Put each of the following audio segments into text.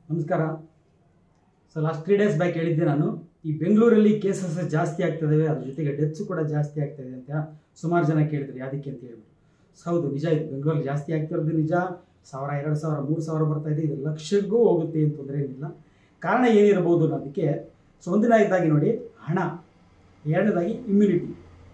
ನಮಸ್ಕಾರ so last three days back ಹೇಳಿದ್ದೆ ನಾನು ಈ ಬೆಂಗಳೂರಲ್ಲಿ ಕೇಸಸ್ ಜಾಸ್ತಿ ಆಗ್ತದೆ ಅದ್ರ ಜೊತೆಗೆ ಡೆತ್ಸ್ ಕೂಡ ಜಾಸ್ತಿ ಆಗ್ತದೆ ಅಂತ ಸುಮಾರು ಜನ ಕೇಳಿದ್ರು ಯಾದಕ್ಕೆ ಅಂತ ಹೇಳ್ಬಿಟ್ಟು ಸೊ ಹೌದು ನಿಜ ಇದು ಬೆಂಗಳೂರಲ್ಲಿ ಜಾಸ್ತಿ ಆಗ್ತಿರೋದು ನಿಜ ಸಾವಿರ ಎರಡು ಸಾವಿರ ಮೂರು ಸಾವಿರ ಬರ್ತಾ ಇದೆ ಇದು ಲಕ್ಷಕ್ಕೂ ಹೋಗುತ್ತೆ ಅಂತ ತೊಂದರೆ ಏನಿಲ್ಲ ಕಾರಣ ಏನಿರಬಹುದು ಅನ್ನೋದಕ್ಕೆ ಸೊ ಒಂದನೇದಾಗಿ ನೋಡಿ ಹಣ ಎರಡನೇದಾಗಿ ಇಮ್ಯುನಿಟಿ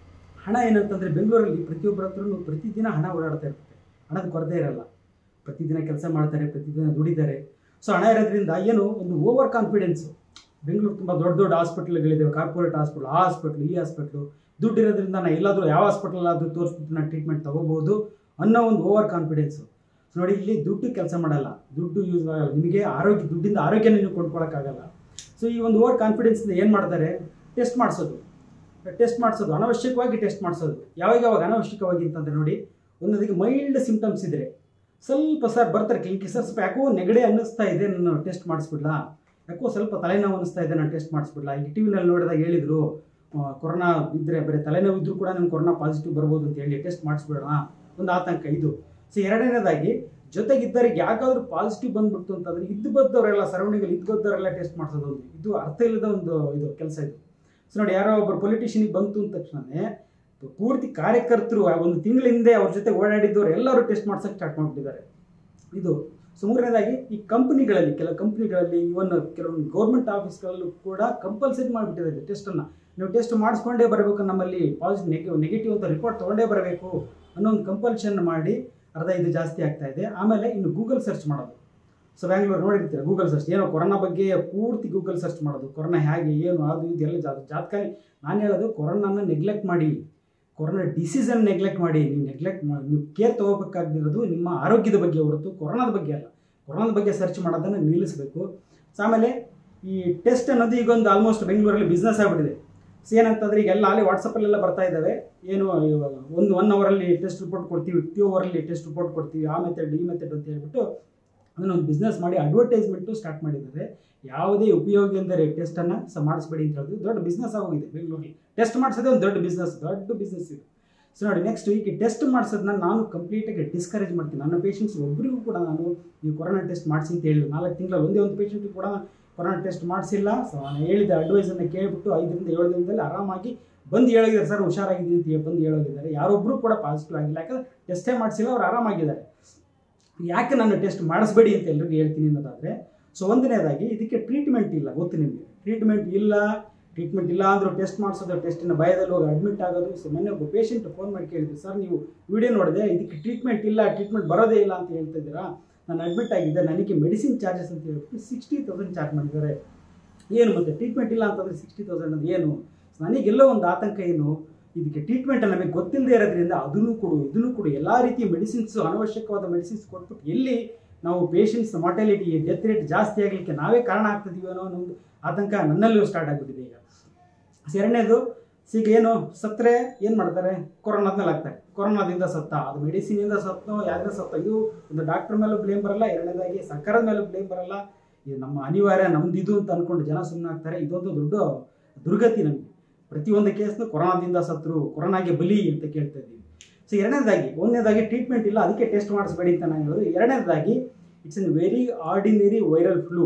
ಹಣ ಏನಂತಂದರೆ ಬೆಂಗಳೂರಲ್ಲಿ ಪ್ರತಿಯೊಬ್ಬರ ಹತ್ರನೂ ಪ್ರತಿದಿನ ಹಣ ಓಡಾಡ್ತಾ ಇರ್ತದೆ ಹಣದ ಕೊರತೆ ಇರಲ್ಲ ಪ್ರತಿದಿನ ಕೆಲಸ ಮಾಡ್ತಾರೆ ಪ್ರತಿದಿನ ದುಡಿತಾರೆ ಸೊ ಹಣ ಇರೋದ್ರಿಂದ ಏನು ಒಂದು ಓವರ್ ಕಾನ್ಫಿಡೆನ್ಸು ಬೆಂಗಳೂರು ತುಂಬ ದೊಡ್ಡ ದೊಡ್ಡ ಹಾಸ್ಪಿಟ್ಲ್ಗಳಿದ್ದಾವೆ ಕಾರ್ಪೊರೇಟ್ ಹಾಸ್ಪಿಟ್ಲ್ ಆ ಹಾಸ್ಪಿಟ್ಲು ಈ ಹಾಸ್ಪಿಟ್ಲು ದುಡ್ಡು ಇರೋದ್ರಿಂದ ನಾನು ಎಲ್ಲಾದರೂ ಯಾವ ಹಾಸ್ಪಿಟಲ್ ಆದರೂ ತೋರಿಸ್ಬಿಟ್ಟು ನಾನು ಟ್ರೀಟ್ಮೆಂಟ್ ತೊಗೋಬೋದು ಅನ್ನೋ ಒಂದು ಓವರ್ ಕಾನ್ಫಿಡೆನ್ಸು ಸೊ ನೋಡಿ ಇಲ್ಲಿ ದುಡ್ಡು ಕೆಲಸ ಮಾಡಲ್ಲ ದುಡ್ಡು ಯೂಸ್ ಆಗಲ್ಲ ನಿಮಗೆ ಆರೋಗ್ಯ ದುಡ್ಡಿಂದ ಆರೋಗ್ಯನ ನೀವು ಕೊಂಡ್ಕೊಳ್ಳೋಕ್ಕಾಗಲ್ಲ ಸೊ ಈ ಒಂದು ಓವರ್ ಕಾನ್ಫಿಡೆನ್ಸಿಂದ ಏನು ಮಾಡ್ತಾರೆ ಟೆಸ್ಟ್ ಮಾಡಿಸೋದು ಟೆಸ್ಟ್ ಮಾಡಿಸೋದು ಅನವಶ್ಯಕವಾಗಿ ಟೆಸ್ಟ್ ಮಾಡಿಸೋದು ಯಾವಾಗ ಯಾವಾಗ ಅನವಶ್ಯಕವಾಗಿ ಅಂತಂದರೆ ನೋಡಿ ಒಂದೊಂದಿಗೆ ಮೈಲ್ಡ್ ಸಿಂಪ್ಟಮ್ಸ್ ಇದ್ದರೆ ಸ್ವಲ್ಪ ಸರ್ ಬರ್ತಾರೆ ಕ್ಲಿನಿಕ್ ಸರ್ ಸ್ವಲ್ಪ ಯಾಕೋ ನೆಗಡಿ ಅನ್ನಿಸ್ತಾ ಇದೆ ನಾನು ಟೆಸ್ಟ್ ಮಾಡಿಸ್ಬಿಡ್ಲಾ ಯಾಕೋ ಸ್ವಲ್ಪ ತಲೆನೋವು ಅನ್ನಿಸ್ತಾ ಇದೆ ನಾನು ಟೆಸ್ಟ್ ಮಾಡಿಸ್ಬಿಡ್ಲಾ ಈಗ ಟಿ ವಿನಲ್ಲಿ ನೋಡಿದಾಗ ಹೇಳಿದರು ಕೊರೋನಾ ಇದ್ದರೆ ಬರೀ ತಲೆನೋವು ಇದ್ದರೂ ಕೂಡ ನನಗೆ ಕೊರೋನಾ ಪಾಸಿಟಿವ್ ಬರ್ಬೋದು ಅಂತ ಹೇಳಿ ಟೆಸ್ಟ್ ಮಾಡಿಸ್ಬಿಡೋಣ ಒಂದು ಆತಂಕ ಇದು ಸೊ ಎರಡನೇದಾಗಿ ಜೊತೆಗಿದ್ದರಿಗೆ ಯಾಕಾದ್ರೂ ಪಾಸಿಟಿವ್ ಬಂದ್ಬಿಡ್ತು ಅಂತಂದ್ರೆ ಇದ್ದು ಬದ್ದವರೆಲ್ಲ ಸರೌಂಡಿಂಗಲ್ಲಿ ಇದ್ದು ಬದ್ದವರೆಲ್ಲ ಟೆಸ್ಟ್ ಮಾಡಿಸೋದು ಒಂದು ಇದು ಅರ್ಥ ಇಲ್ಲದ ಒಂದು ಇದು ಕೆಲಸ ಇದು ಸೊ ನೋಡಿ ಯಾರೋ ಒಬ್ಬರು ಪೊಲಿಟಿಷಿಯನಿಗೆ ಬಂತು ಅಂದ ತಕ್ಷಣನೇ ಪೂರ್ತಿ ಕಾರ್ಯಕರ್ತರು ಆ ಒಂದು ತಿಂಗಳ ಹಿಂದೆ ಅವ್ರ ಜೊತೆ ಓಡಾಡಿದ್ದವ್ರು ಎಲ್ಲರೂ ಟೆಸ್ಟ್ ಮಾಡ್ಸೋಕೆ ಸ್ಟಾರ್ಟ್ ಮಾಡಿಬಿಟ್ಟಿದ್ದಾರೆ ಇದು ಸೊ ಮೂರನೇದಾಗಿ ಈ ಕಂಪ್ನಿಗಳಲ್ಲಿ ಕೆಲವು ಕಂಪ್ನಿಗಳಲ್ಲಿ ಇವನ್ ಕೆಲವೊಂದು ಗೌರ್ಮೆಂಟ್ ಆಫೀಸ್ಗಳಲ್ಲೂ ಕೂಡ ಕಂಪಲ್ಸರಿ ಮಾಡಿಬಿಟ್ಟಿದ್ದಾರೆ ಟೆಸ್ಟನ್ನು ನೀವು ಟೆಸ್ಟ್ ಮಾಡಿಸ್ಕೊಂಡೇ ಬರಬೇಕು ನಮ್ಮಲ್ಲಿ ಪಾಸಿಟಿವ್ ನೆಗೆಟಿವ್ ನೆಗೆಟಿವ್ ಅಂತ ರಿಪೋರ್ಟ್ ತೊಗೊಂಡೇ ಬರಬೇಕು ಅನ್ನೋ ಒಂದು ಕಂಪಲ್ಷನ್ ಮಾಡಿ ಅರ್ಧ ಇದು ಜಾಸ್ತಿ ಆಗ್ತಾ ಇದೆ ಆಮೇಲೆ ಇನ್ನು ಗೂಗಲ್ ಸರ್ಚ್ ಮಾಡೋದು ಸೊ ಬ್ಯಾಂಗ್ಳೂರು ನೋಡಿರ್ತೀರ ಗೂಗಲ್ ಸರ್ಚ್ ಏನೋ ಕೊರೋನಾ ಬಗ್ಗೆ ಪೂರ್ತಿ ಗೂಗಲ್ ಸರ್ಚ್ ಮಾಡೋದು ಕೊರೋನಾ ಹೇಗೆ ಏನು ಅದು ಇದು ಎಲ್ಲ ಜಾತ ಜಾತಕ ನಾನು ಹೇಳೋದು ಕೊರೋನಾನ ನೆಗ್ಲೆಕ್ಟ್ ಮಾಡಿ ಕೊರೋನಾ ಡಿಸೀಸನ್ನು ನೆಗ್ಲೆಕ್ಟ್ ಮಾಡಿ ನೀವು ನೆಗ್ಲೆಕ್ಟ್ ಮಾಡಿ ನೀವು ಕೇರ್ ತೊಗೋಬೇಕಾಗಿರೋದು ನಿಮ್ಮ ಆರೋಗ್ಯದ ಬಗ್ಗೆ ಹೊರತು ಕೊರೋನಾದ ಬಗ್ಗೆ ಅಲ್ಲ ಕೊರೋನಾದ ಬಗ್ಗೆ ಸರ್ಚ್ ಮಾಡೋದನ್ನು ನಿಲ್ಲಿಸಬೇಕು ಸೊ ಆಮೇಲೆ ಈ ಟೆಸ್ಟ್ ಅನ್ನೋದು ಈಗ ಒಂದು ಆಲ್ಮೋಸ್ಟ್ ಬೆಂಗಳೂರಲ್ಲಿ ಬಿಸ್ನೆಸ್ ಆಗಿಬಿಟ್ಟಿದೆ ಸೊ ಏನಂತಂದ್ರೆ ಈಗ ಎಲ್ಲ ಅಲ್ಲಿ ವಾಟ್ಸಪ್ಪಲ್ಲೆಲ್ಲ ಬರ್ತಾ ಇದ್ದಾವೆ ಏನು ಇವಾಗ ಒಂದು ಒನ್ ಅವರಲ್ಲಿ ಟೆಸ್ಟ್ ರಿಪೋರ್ಟ್ ಕೊಡ್ತೀವಿ ಟೂ ಅವರಲ್ಲಿ ಟೆಸ್ಟ್ ರಿಪೋರ್ಟ್ ಕೊಡ್ತೀವಿ ಆ ಮೆಥಡ್ ಈ ಮೆಥಡ್ ಅಂತ ಹೇಳ್ಬಿಟ್ಟು ಅದನ್ನ ಒಂದು ಬಿಸ್ನೆಸ್ ಮಾಡಿ ಅಡ್ವರ್ಟೈಸ್ಮೆಂಟು ಸ್ಟಾರ್ಟ್ ಮಾಡಿದ್ದಾರೆ ಯಾವುದೇ ಉಪಯೋಗ ಇಲ್ಲದೆ ಟೆಸ್ಟನ್ನು ಸಹ ಮಾಡಿಸ್ಬೇಡಿ ಅಂತ ಹೇಳಿದ್ರು ದೊಡ್ಡ ಬಿಸ್ನೆಸ್ ಆಗೋಗಿದೆ ಬೆಂಗಳೂರಲ್ಲಿ ಟೆಸ್ಟ್ ಮಾಡಿಸೋದೇ ಒಂದು ದೊಡ್ಡ ಬಿಸ್ನೆಸ್ ದೊಡ್ಡ ಬಿಸ್ನೆಸ್ ಇದು ಸೊ ನೋಡಿ ನೆಕ್ಸ್ಟ್ ಈಗ ಟೆಸ್ಟ್ ಮಾಡಿಸೋದನ್ನ ನಾನು ಕಂಪ್ಲೀಟಾಗಿ ಡಿಸ್ಕರೇಜ್ ಮಾಡ್ತೀನಿ ನನ್ನ ಪೇಷಂಟ್ಸ್ ಒಬ್ಬರಿಗೂ ಕೂಡ ನಾನು ನೀವು ಕೊರೋನಾ ಟೆಸ್ಟ್ ಮಾಡಿಸಿ ಅಂತ ಹೇಳಿದ್ರು ನಾಲ್ಕು ತಿಂಗಳಲ್ಲಿ ಒಂದೇ ಒಂದು ಪೇಷಂಟಿಗೆ ಕೂಡ ಕೊರೋನಾ ಟೆಸ್ಟ್ ಮಾಡಿಸಿಲ್ಲ ಸೊ ನಾನು ಹೇಳಿದ ಅಡ್ವೈಸನ್ನು ಕೇಳಿಬಿಟ್ಟು ಐದರಿಂದ ಏಳು ದಿನದಲ್ಲಿ ಆರಾಮಾಗಿ ಬಂದು ಹೇಳೋಗಿದ್ದಾರೆ ಸರ್ ಹುಷಾರಾಗಿದ್ದೀನಿ ಅಂತ ಹೇಳಿ ಬಂದು ಹೇಳೋಗಿದ್ದಾರೆ ಯಾರೊಬ್ಬರು ಕೂಡ ಪಾಸಿಟಿವ್ ಆಗಿಲ್ಲ ಯಾಕಂದ್ರೆ ಟೆಸ್ಟೇ ಮಾಡಿಸಿಲ್ಲ ಅವ್ರು ಆರಾಮಾಗಿದ್ದಾರೆ ಯಾಕೆ ನಾನು ಟೆಸ್ಟ್ ಮಾಡಿಸ್ಬೇಡಿ ಅಂತ ಎಲ್ರಿಗೂ ಹೇಳ್ತೀನಿ ಅನ್ನೋದಾದರೆ ಸೊ ಒಂದನೇದಾಗಿ ಇದಕ್ಕೆ ಟ್ರೀಟ್ಮೆಂಟ್ ಇಲ್ಲ ಗೊತ್ತು ನಿಮಗೆ ಟ್ರೀಟ್ಮೆಂಟ್ ಇಲ್ಲ ಟ್ರೀಟ್ಮೆಂಟ್ ಇಲ್ಲ ಅಂದರೂ ಟೆಸ್ಟ್ ಮಾಡಿಸೋದು ಟೆಸ್ಟಿನ ಭಯದಲ್ಲಿ ಹೋಗಿ ಅಡ್ಮಿಟ್ ಆಗೋದು ಸೊ ಮೊನ್ನೆ ಒಬ್ಬ ಪೇಷಂಟ್ ಫೋನ್ ಮಾಡಿ ಕೇಳಿದ್ರು ಸರ್ ನೀವು ವಿಡಿಯೋ ನೋಡಿದೆ ಇದಕ್ಕೆ ಟ್ರೀಟ್ಮೆಂಟ್ ಇಲ್ಲ ಟ್ರೀಟ್ಮೆಂಟ್ ಬರೋದೇ ಇಲ್ಲ ಅಂತ ಹೇಳ್ತಾ ಇದ್ದೀರಾ ನಾನು ಅಡ್ಮಿಟ್ ಆಗಿದ್ದೆ ನನಗೆ ಮೆಡಿಸಿನ್ ಚಾರ್ಜಸ್ ಅಂತ ಹೇಳ್ಬಿಟ್ಟು ಸಿಕ್ಸ್ಟಿ ತೌಸಂಡ್ ಚಾರ್ಜ್ ಮಾಡಿದ್ದಾರೆ ಏನು ಮತ್ತೆ ಟ್ರೀಟ್ಮೆಂಟ್ ಇಲ್ಲ ಅಂತಂದರೆ ಸಿಕ್ಸ್ಟಿ ತೌಸಂಡ್ ಅದು ಏನು ನನಗೆಲ್ಲೋ ಒಂದು ಆತಂಕ ಏನು ಇದಕ್ಕೆ ಟ್ರೀಟ್ಮೆಂಟ್ ನಮಗೆ ಗೊತ್ತಿಲ್ಲದೆ ಇರೋದ್ರಿಂದ ಅದನ್ನು ಕೊಡು ಇದನ್ನು ಕೊಡು ಎಲ್ಲ ರೀತಿಯ ಮೆಡಿಸಿನ್ಸ್ ಅನವಶ್ಯಕವಾದ ಮೆಡಿಸಿನ್ಸ್ ಕೊಟ್ಬಿಟ್ಟು ಎಲ್ಲಿ ನಾವು ಪೇಷಂಟ್ಸ್ ಮಾರ್ಟಾಲಿಟಿ ಡೆತ್ ರೇಟ್ ಜಾಸ್ತಿ ಆಗಲಿಕ್ಕೆ ನಾವೇ ಕಾರಣ ಆಗ್ತಿದ್ದೀವಿ ಅನ್ನೋ ಒಂದು ಆತಂಕ ನನ್ನಲ್ಲೂ ಸ್ಟಾರ್ಟ್ ಆಗಿಬಿಟ್ಟಿದೆ ಈಗ ಎರಡನೇದು ಈಗ ಏನು ಸತ್ತರೆ ಏನು ಮಾಡ್ತಾರೆ ಕೊರೋನಾದ್ಮೇಲೆ ಆಗ್ತಾರೆ ಕೊರೋನಾದಿಂದ ಸತ್ತ ಅದು ಮೆಡಿಸಿನಿಂದ ಸತ್ತೋ ಯಾವ್ದು ಸತ್ತ ಇದು ಒಂದು ಡಾಕ್ಟರ್ ಮೇಲೂ ಬ್ಲೇಮ್ ಬರಲ್ಲ ಎರಡನೇದಾಗಿ ಸರ್ಕಾರದ ಮೇಲೂ ಬ್ಲೇಮ್ ಬರಲ್ಲ ಇದು ನಮ್ಮ ಅನಿವಾರ್ಯ ನಮ್ದು ಇದು ಅಂತ ಅಂದ್ಕೊಂಡು ಜನ ಸುಮ್ಮನೆ ಆಗ್ತಾರೆ ಇದೊಂದು ದೊಡ್ಡ ದುರ್ಗತಿ ನಮಗೆ ಪ್ರತಿಯೊಂದು ಕೇಸ್ನು ಕೊರೋನಾದಿಂದ ಸತ್ರು ಕೊರೋನಾಗೆ ಬಲಿ ಅಂತ ಕೇಳ್ತಾ ಇದ್ದೀವಿ ಸೊ ಎರಡನೇದಾಗಿ ಒಂದನೇದಾಗಿ ಟ್ರೀಟ್ಮೆಂಟ್ ಇಲ್ಲ ಅದಕ್ಕೆ ಟೆಸ್ಟ್ ಮಾಡಿಸ್ಬೇಡಿ ಅಂತ ನಾನು ಹೇಳೋದು ಎರಡನೇದಾಗಿ it's an very ordinary viral flu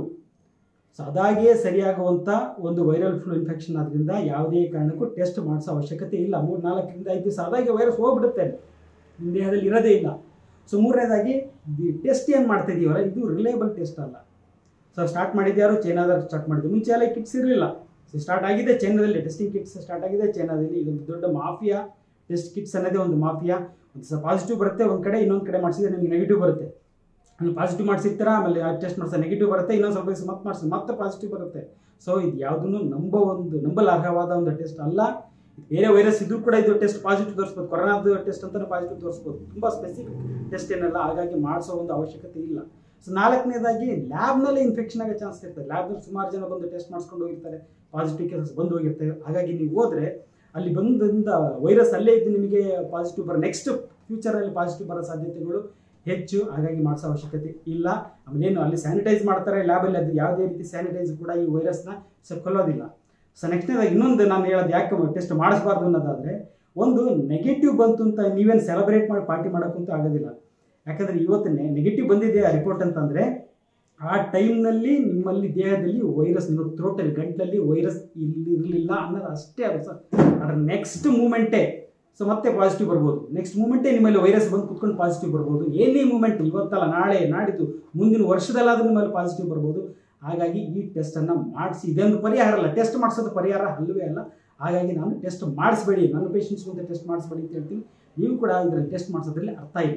so ಅದಾಗಿಯೇ ಸರಿಯಾಗುವಂಥ ಒಂದು ವೈರಲ್ ಫ್ಲೂ ಇನ್ಫೆಕ್ಷನ್ ಆದ್ರಿಂದ ಯಾವುದೇ ಕಾರಣಕ್ಕೂ ಟೆಸ್ಟ್ ಮಾಡಿಸೋ ಅವಶ್ಯಕತೆ ಇಲ್ಲ ಮೂರು ನಾಲ್ಕರಿಂದ ಐದು ದಿವಸ ಅದಾಗೆ ವೈರಸ್ ಹೋಗ್ಬಿಡುತ್ತೆ ನಿಮ್ಮ ದೇಹದಲ್ಲಿ ಇರೋದೇ ಇಲ್ಲ ಸೊ ಮೂರನೇದಾಗಿ ಟೆಸ್ಟ್ ಏನು ಮಾಡ್ತಾ ಇದೀವಲ್ಲ ಇದು ರಿಲೇಬಲ್ ಟೆಸ್ಟ್ ಅಲ್ಲ ಸೊ ಸ್ಟಾರ್ಟ್ ಮಾಡಿದ್ಯಾರು ಚೈನಾದಲ್ಲಿ ಸ್ಟಾರ್ಟ್ ಮಾಡಿದ್ದು ಮುಂಚೆ ಎಲ್ಲ ಕಿಟ್ಸ್ ಇರಲಿಲ್ಲ ಸೊ ಸ್ಟಾರ್ಟ್ ಆಗಿದೆ ಚೈನಾದಲ್ಲಿ ಟೆಸ್ಟಿಂಗ್ ಕಿಟ್ಸ್ ಸ್ಟಾರ್ಟ್ ಆಗಿದೆ ಚೈನಾದಲ್ಲಿ ಇದೊಂದು ದೊಡ್ಡ ಮಾಫಿಯಾ ಟೆಸ್ಟ್ ಕಿಟ್ಸ್ ಅನ್ನೋದೇ ಒಂದು ಮಾಫಿಯಾ ಒಂದು ಸಹ ಪಾಸಿಟಿವ್ ಬರುತ್ತೆ ಒಂದು ಕಡೆ ಇನ್ನೊಂದು ಕಡೆ ಮಾಡಿಸಿದ್ರೆ ನಿಮಗೆ ನೆಗೆಟಿವ್ ಬರುತ್ತೆ ನೀವು ಪಾಸಿಟಿವ್ ಮಾಡಿಸಿರ್ತೀರ ಆಮೇಲೆ ಟೆಸ್ಟ್ ಮಾಡಿಸ ನೆಗೆಟಿವ್ ಬರುತ್ತೆ ಇನ್ನೊಂದು ಸ್ವಲ್ಪ ದಿವಸ ಮತ್ತೆ ಮಾಡಿಸಿ ಮತ್ತೆ ಪಾಸಿಟಿವ್ ಬರುತ್ತೆ ಸೊ ಇದು ಯಾವುದನ್ನು ನಂಬ ಒಂದು ನಂಬಲಾರ್ಹವಾದ ಒಂದು ಟೆಸ್ಟ್ ಅಲ್ಲ ಬೇರೆ ವೈರಸ್ ಇದ್ರೂ ಕೂಡ ಇದು ಟೆಸ್ಟ್ ಪಾಸಿಟಿವ್ ತೋರಿಸ್ಬೋದು ಕೊರೋನಾದ ಟೆಸ್ಟ್ ಅಂತಲೇ ಪಾಸಿಟಿವ್ ತೋರಿಸ್ಬೋದು ತುಂಬ ಸ್ಪೆಸಿಫಿಕ್ ಟೆಸ್ಟ್ ಏನಲ್ಲ ಹಾಗಾಗಿ ಮಾಡಿಸೋ ಒಂದು ಅವಶ್ಯಕತೆ ಇಲ್ಲ ಸೊ ನಾಲ್ಕನೇದಾಗಿ ಲ್ಯಾಬ್ನಲ್ಲಿ ಇನ್ಫೆಕ್ಷನ್ ಆಗೋ ಚಾನ್ಸ್ ಇರ್ತದೆ ಲ್ಯಾಬ್ನಲ್ಲಿ ಸುಮಾರು ಜನ ಬಂದು ಟೆಸ್ಟ್ ಮಾಡಿಸ್ಕೊಂಡು ಹೋಗಿರ್ತಾರೆ ಪಾಸಿಟಿವ್ ಕೇಸಸ್ ಬಂದು ಹೋಗಿರ್ತವೆ ಹಾಗಾಗಿ ನೀವು ಹೋದರೆ ಅಲ್ಲಿ ಬಂದಿಂದ ವೈರಸ್ ಅಲ್ಲೇ ಇದ್ದು ನಿಮಗೆ ಪಾಸಿಟಿವ್ ಬರೋ ನೆಕ್ಸ್ಟ್ ಫ್ಯೂಚರಲ್ಲಿ ಪಾಸಿಟಿವ್ ಬರೋ ಸಾಧ್ಯತೆಗಳು ಹೆಚ್ಚು ಹಾಗಾಗಿ ಮಾಡಿಸೋ ಅವಶ್ಯಕತೆ ಇಲ್ಲ ಆಮೇಲೆ ಏನು ಅಲ್ಲಿ ಸ್ಯಾನಿಟೈಸ್ ಮಾಡ್ತಾರೆ ಲ್ಯಾಬಲ್ಲಿ ಅದು ಯಾವುದೇ ರೀತಿ ಸ್ಯಾನಿಟೈಸ್ ಕೂಡ ಈ ವೈರಸ್ನ ಸೊ ಕೊಲ್ಲೋದಿಲ್ಲ ಸೊ ನೆಕ್ಸ್ಟ್ನೇದಾಗಿ ಇನ್ನೊಂದು ನಾನು ಹೇಳೋದು ಯಾಕೆ ಟೆಸ್ಟ್ ಮಾಡಿಸ್ಬಾರ್ದು ಅನ್ನೋದಾದರೆ ಒಂದು ನೆಗೆಟಿವ್ ಬಂತು ಅಂತ ನೀವೇನು ಸೆಲೆಬ್ರೇಟ್ ಮಾಡಿ ಪಾರ್ಟಿ ಮಾಡೋಕ್ಕಂತೂ ಆಗೋದಿಲ್ಲ ಯಾಕಂದರೆ ಇವತ್ತು ನೆಗೆಟಿವ್ ಬಂದಿದೆ ಆ ರಿಪೋರ್ಟ್ ಅಂತಂದರೆ ಆ ಟೈಮ್ನಲ್ಲಿ ನಿಮ್ಮಲ್ಲಿ ದೇಹದಲ್ಲಿ ವೈರಸ್ ನಿಮ್ಮ ಥ್ರೋಟಲ್ಲಿ ಗಂಟಲಲ್ಲಿ ವೈರಸ್ ಇಲ್ಲಿ ಇರಲಿಲ್ಲ ಅನ್ನೋದು ಅಷ್ಟೇ ಅದು ಸರ್ ಅದರ ನೆಕ್ಸ್ಟ್ ಮೂಮೆಂಟೇ ಸೊ ಮತ್ತೆ ಪಾಸಿಟಿವ್ ಬರ್ಬೋದು ನೆಕ್ಸ್ಟ್ ಮೂಮೆಂಟೇ ನಿಮ್ಮಲ್ಲಿ ವೈರಸ್ ಬಂದು ಕುತ್ಕೊಂಡು ಪಾಸಿಟಿವ್ ಬರ್ಬೋದು ಏನೇ ಮೂಮೆಂಟ್ ಇವತ್ತಲ್ಲ ನಾಳೆ ನಾಡಿದ್ದು ಮುಂದಿನ ವರ್ಷದಲ್ಲಾದ್ರೂ ನಿಮ್ಮಲ್ಲಿ ಪಾಸಿಟಿವ್ ಬರ್ಬೋದು ಹಾಗಾಗಿ ಈ ಟೆಸ್ಟನ್ನು ಮಾಡಿಸಿ ಇದೊಂದು ಪರಿಹಾರ ಅಲ್ಲ ಟೆಸ್ಟ್ ಮಾಡಿಸೋದು ಪರಿಹಾರ ಅಲ್ಲವೇ ಅಲ್ಲ ಹಾಗಾಗಿ ನಾನು ಟೆಸ್ಟ್ ಮಾಡಿಸ್ಬೇಡಿ ನನ್ನ ಪೇಷಂಟ್ಸ್ ಮುಂದೆ ಟೆಸ್ಟ್ ಮಾಡಿಸ್ಬೇಡಿ ಅಂತ ಹೇಳ್ತೀನಿ ನೀವು ಕೂಡ ಇದರಲ್ಲಿ ಟೆಸ್ಟ್ ಮಾಡಿಸೋದ್ರಲ್ಲಿ ಅರ್ಥ ಇಲ್ಲ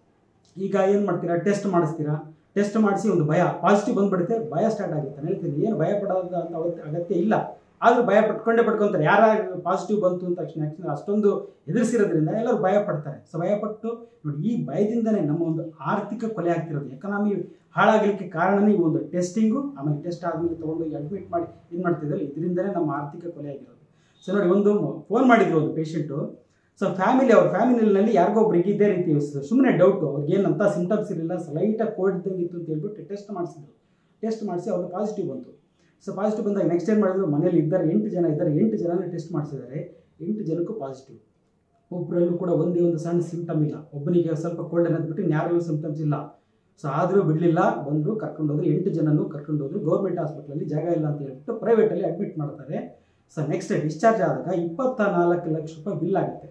ಈಗ ಏನು ಮಾಡ್ತೀರಾ ಟೆಸ್ಟ್ ಮಾಡಿಸ್ತೀರಾ ಟೆಸ್ಟ್ ಮಾಡಿಸಿ ಒಂದು ಭಯ ಪಾಸಿಟಿವ್ ಬಂದ್ಬಿಡುತ್ತೆ ಭಯ ಸ್ಟಾರ್ಟ್ ಆಗುತ್ತೆ ನಾನು ಹೇಳ್ತೀನಿ ಏನು ಭಯ ಪಡೋದು ಅಂತ ಅವತ್ತು ಅಗತ್ಯ ಇಲ್ಲ ಆದರೂ ಭಯ ಪಟ್ಕೊಂಡೇ ಪಡ್ಕೊಂತಾರೆ ಯಾರ ಪಾಸಿಟಿವ್ ಬಂತು ಅಂತ ತಕ್ಷಣ ಆ್ಯಕ್ಚುಲಿ ಅಷ್ಟೊಂದು ಎದುರಿಸಿರೋದ್ರಿಂದ ಎಲ್ಲರೂ ಭಯ ಪಡ್ತಾರೆ ಸೊ ಭಯಪಟ್ಟು ನೋಡಿ ಈ ಭಯದಿಂದನೇ ನಮ್ಮ ಒಂದು ಆರ್ಥಿಕ ಕೊಲೆ ಆಗ್ತಿರೋದು ಎಕನಾಮಿ ಹಾಳಾಗಲಿಕ್ಕೆ ಕಾರಣನೇ ಈ ಒಂದು ಟೆಸ್ಟಿಂಗು ಆಮೇಲೆ ಟೆಸ್ಟ್ ಆದಮೇಲೆ ತೊಗೊಂಡು ಅಡ್ಮಿಟ್ ಮಾಡಿ ಇದು ಮಾಡ್ತಿದ್ದಾರೆ ಇದರಿಂದನೇ ನಮ್ಮ ಆರ್ಥಿಕ ಕೊಲೆ ಆಗಿರೋದು ಸೊ ನೋಡಿ ಒಂದು ಫೋನ್ ಮಾಡಿದ್ರು ಒಂದು ಪೇಷಂಟು ಸೊ ಫ್ಯಾಮಿಲಿ ಅವ್ರ ಫ್ಯಾಮಿಲಿನಲ್ಲಿ ಯಾರಿಗೋ ಒಬ್ರಿಗೆ ಇದೇ ರೀತಿ ಸುಮ್ಮನೆ ಡೌಟು ಅವ್ರಿಗೆ ಏನಂತ ಸಿಂಟಮ್ಸ್ ಇರಲಿಲ್ಲ ಲೈಟಾಗಿ ಕೋಲ್ಡ್ ಇದ್ದಂಗೆ ಇತ್ತು ಅಂತ ಹೇಳ್ಬಿಟ್ಟು ಟೆಸ್ಟ್ ಮಾಡಿಸಿದ್ರು ಟೆಸ್ಟ್ ಮಾಡಿಸಿ ಅವ್ರಿಗೆ ಪಾಸಿಟಿವ್ ಬಂತು ಸೊ ಪಾಸಿಟಿವ್ ಬಂದಾಗ ನೆಕ್ಸ್ಟ್ ಏನು ಮಾಡಿದ್ರು ಮನೇಲಿ ಇದ್ದಾರೆ ಎಂಟು ಜನ ಇದ್ದಾರೆ ಎಂಟು ಜನನ ಟೆಸ್ಟ್ ಮಾಡಿಸಿದ್ದಾರೆ ಎಂಟು ಜನಕ್ಕೂ ಪಾಸಿಟಿವ್ ಒಬ್ಬರಲ್ಲೂ ಕೂಡ ಒಂದೇ ಒಂದು ಸಣ್ಣ ಸಿಂಟಮ್ ಇಲ್ಲ ಒಬ್ಬನಿಗೆ ಸ್ವಲ್ಪ ಕೋಲ್ಡ್ ಅನ್ನೋದ್ಬಿಟ್ಟು ಇನ್ಯಾರಲ್ಲೂ ಸಿಂಟಮ್ಸ್ ಇಲ್ಲ ಸೊ ಆದರೂ ಬಿಡಲಿಲ್ಲ ಬಂದರು ಕರ್ಕೊಂಡು ಹೋದ್ರು ಎಂಟು ಜನನೂ ಕರ್ಕೊಂಡು ಹೋದ್ರು ಗೌರ್ಮೆಂಟ್ ಹಾಸ್ಪಿಟ್ಲಲ್ಲಿ ಜಾಗ ಇಲ್ಲ ಅಂತ ಹೇಳ್ಬಿಟ್ಟು ಪ್ರೈವೇಟಲ್ಲಿ ಅಡ್ಮಿಟ್ ಮಾಡ್ತಾರೆ ಸೊ ನೆಕ್ಸ್ಟ್ ಡಿಸ್ಚಾರ್ಜ್ ಆದಾಗ ಇಪ್ಪತ್ತ ನಾಲ್ಕು ಲಕ್ಷ ರೂಪಾಯಿ ಬಿಲ್ ಆಗುತ್ತೆ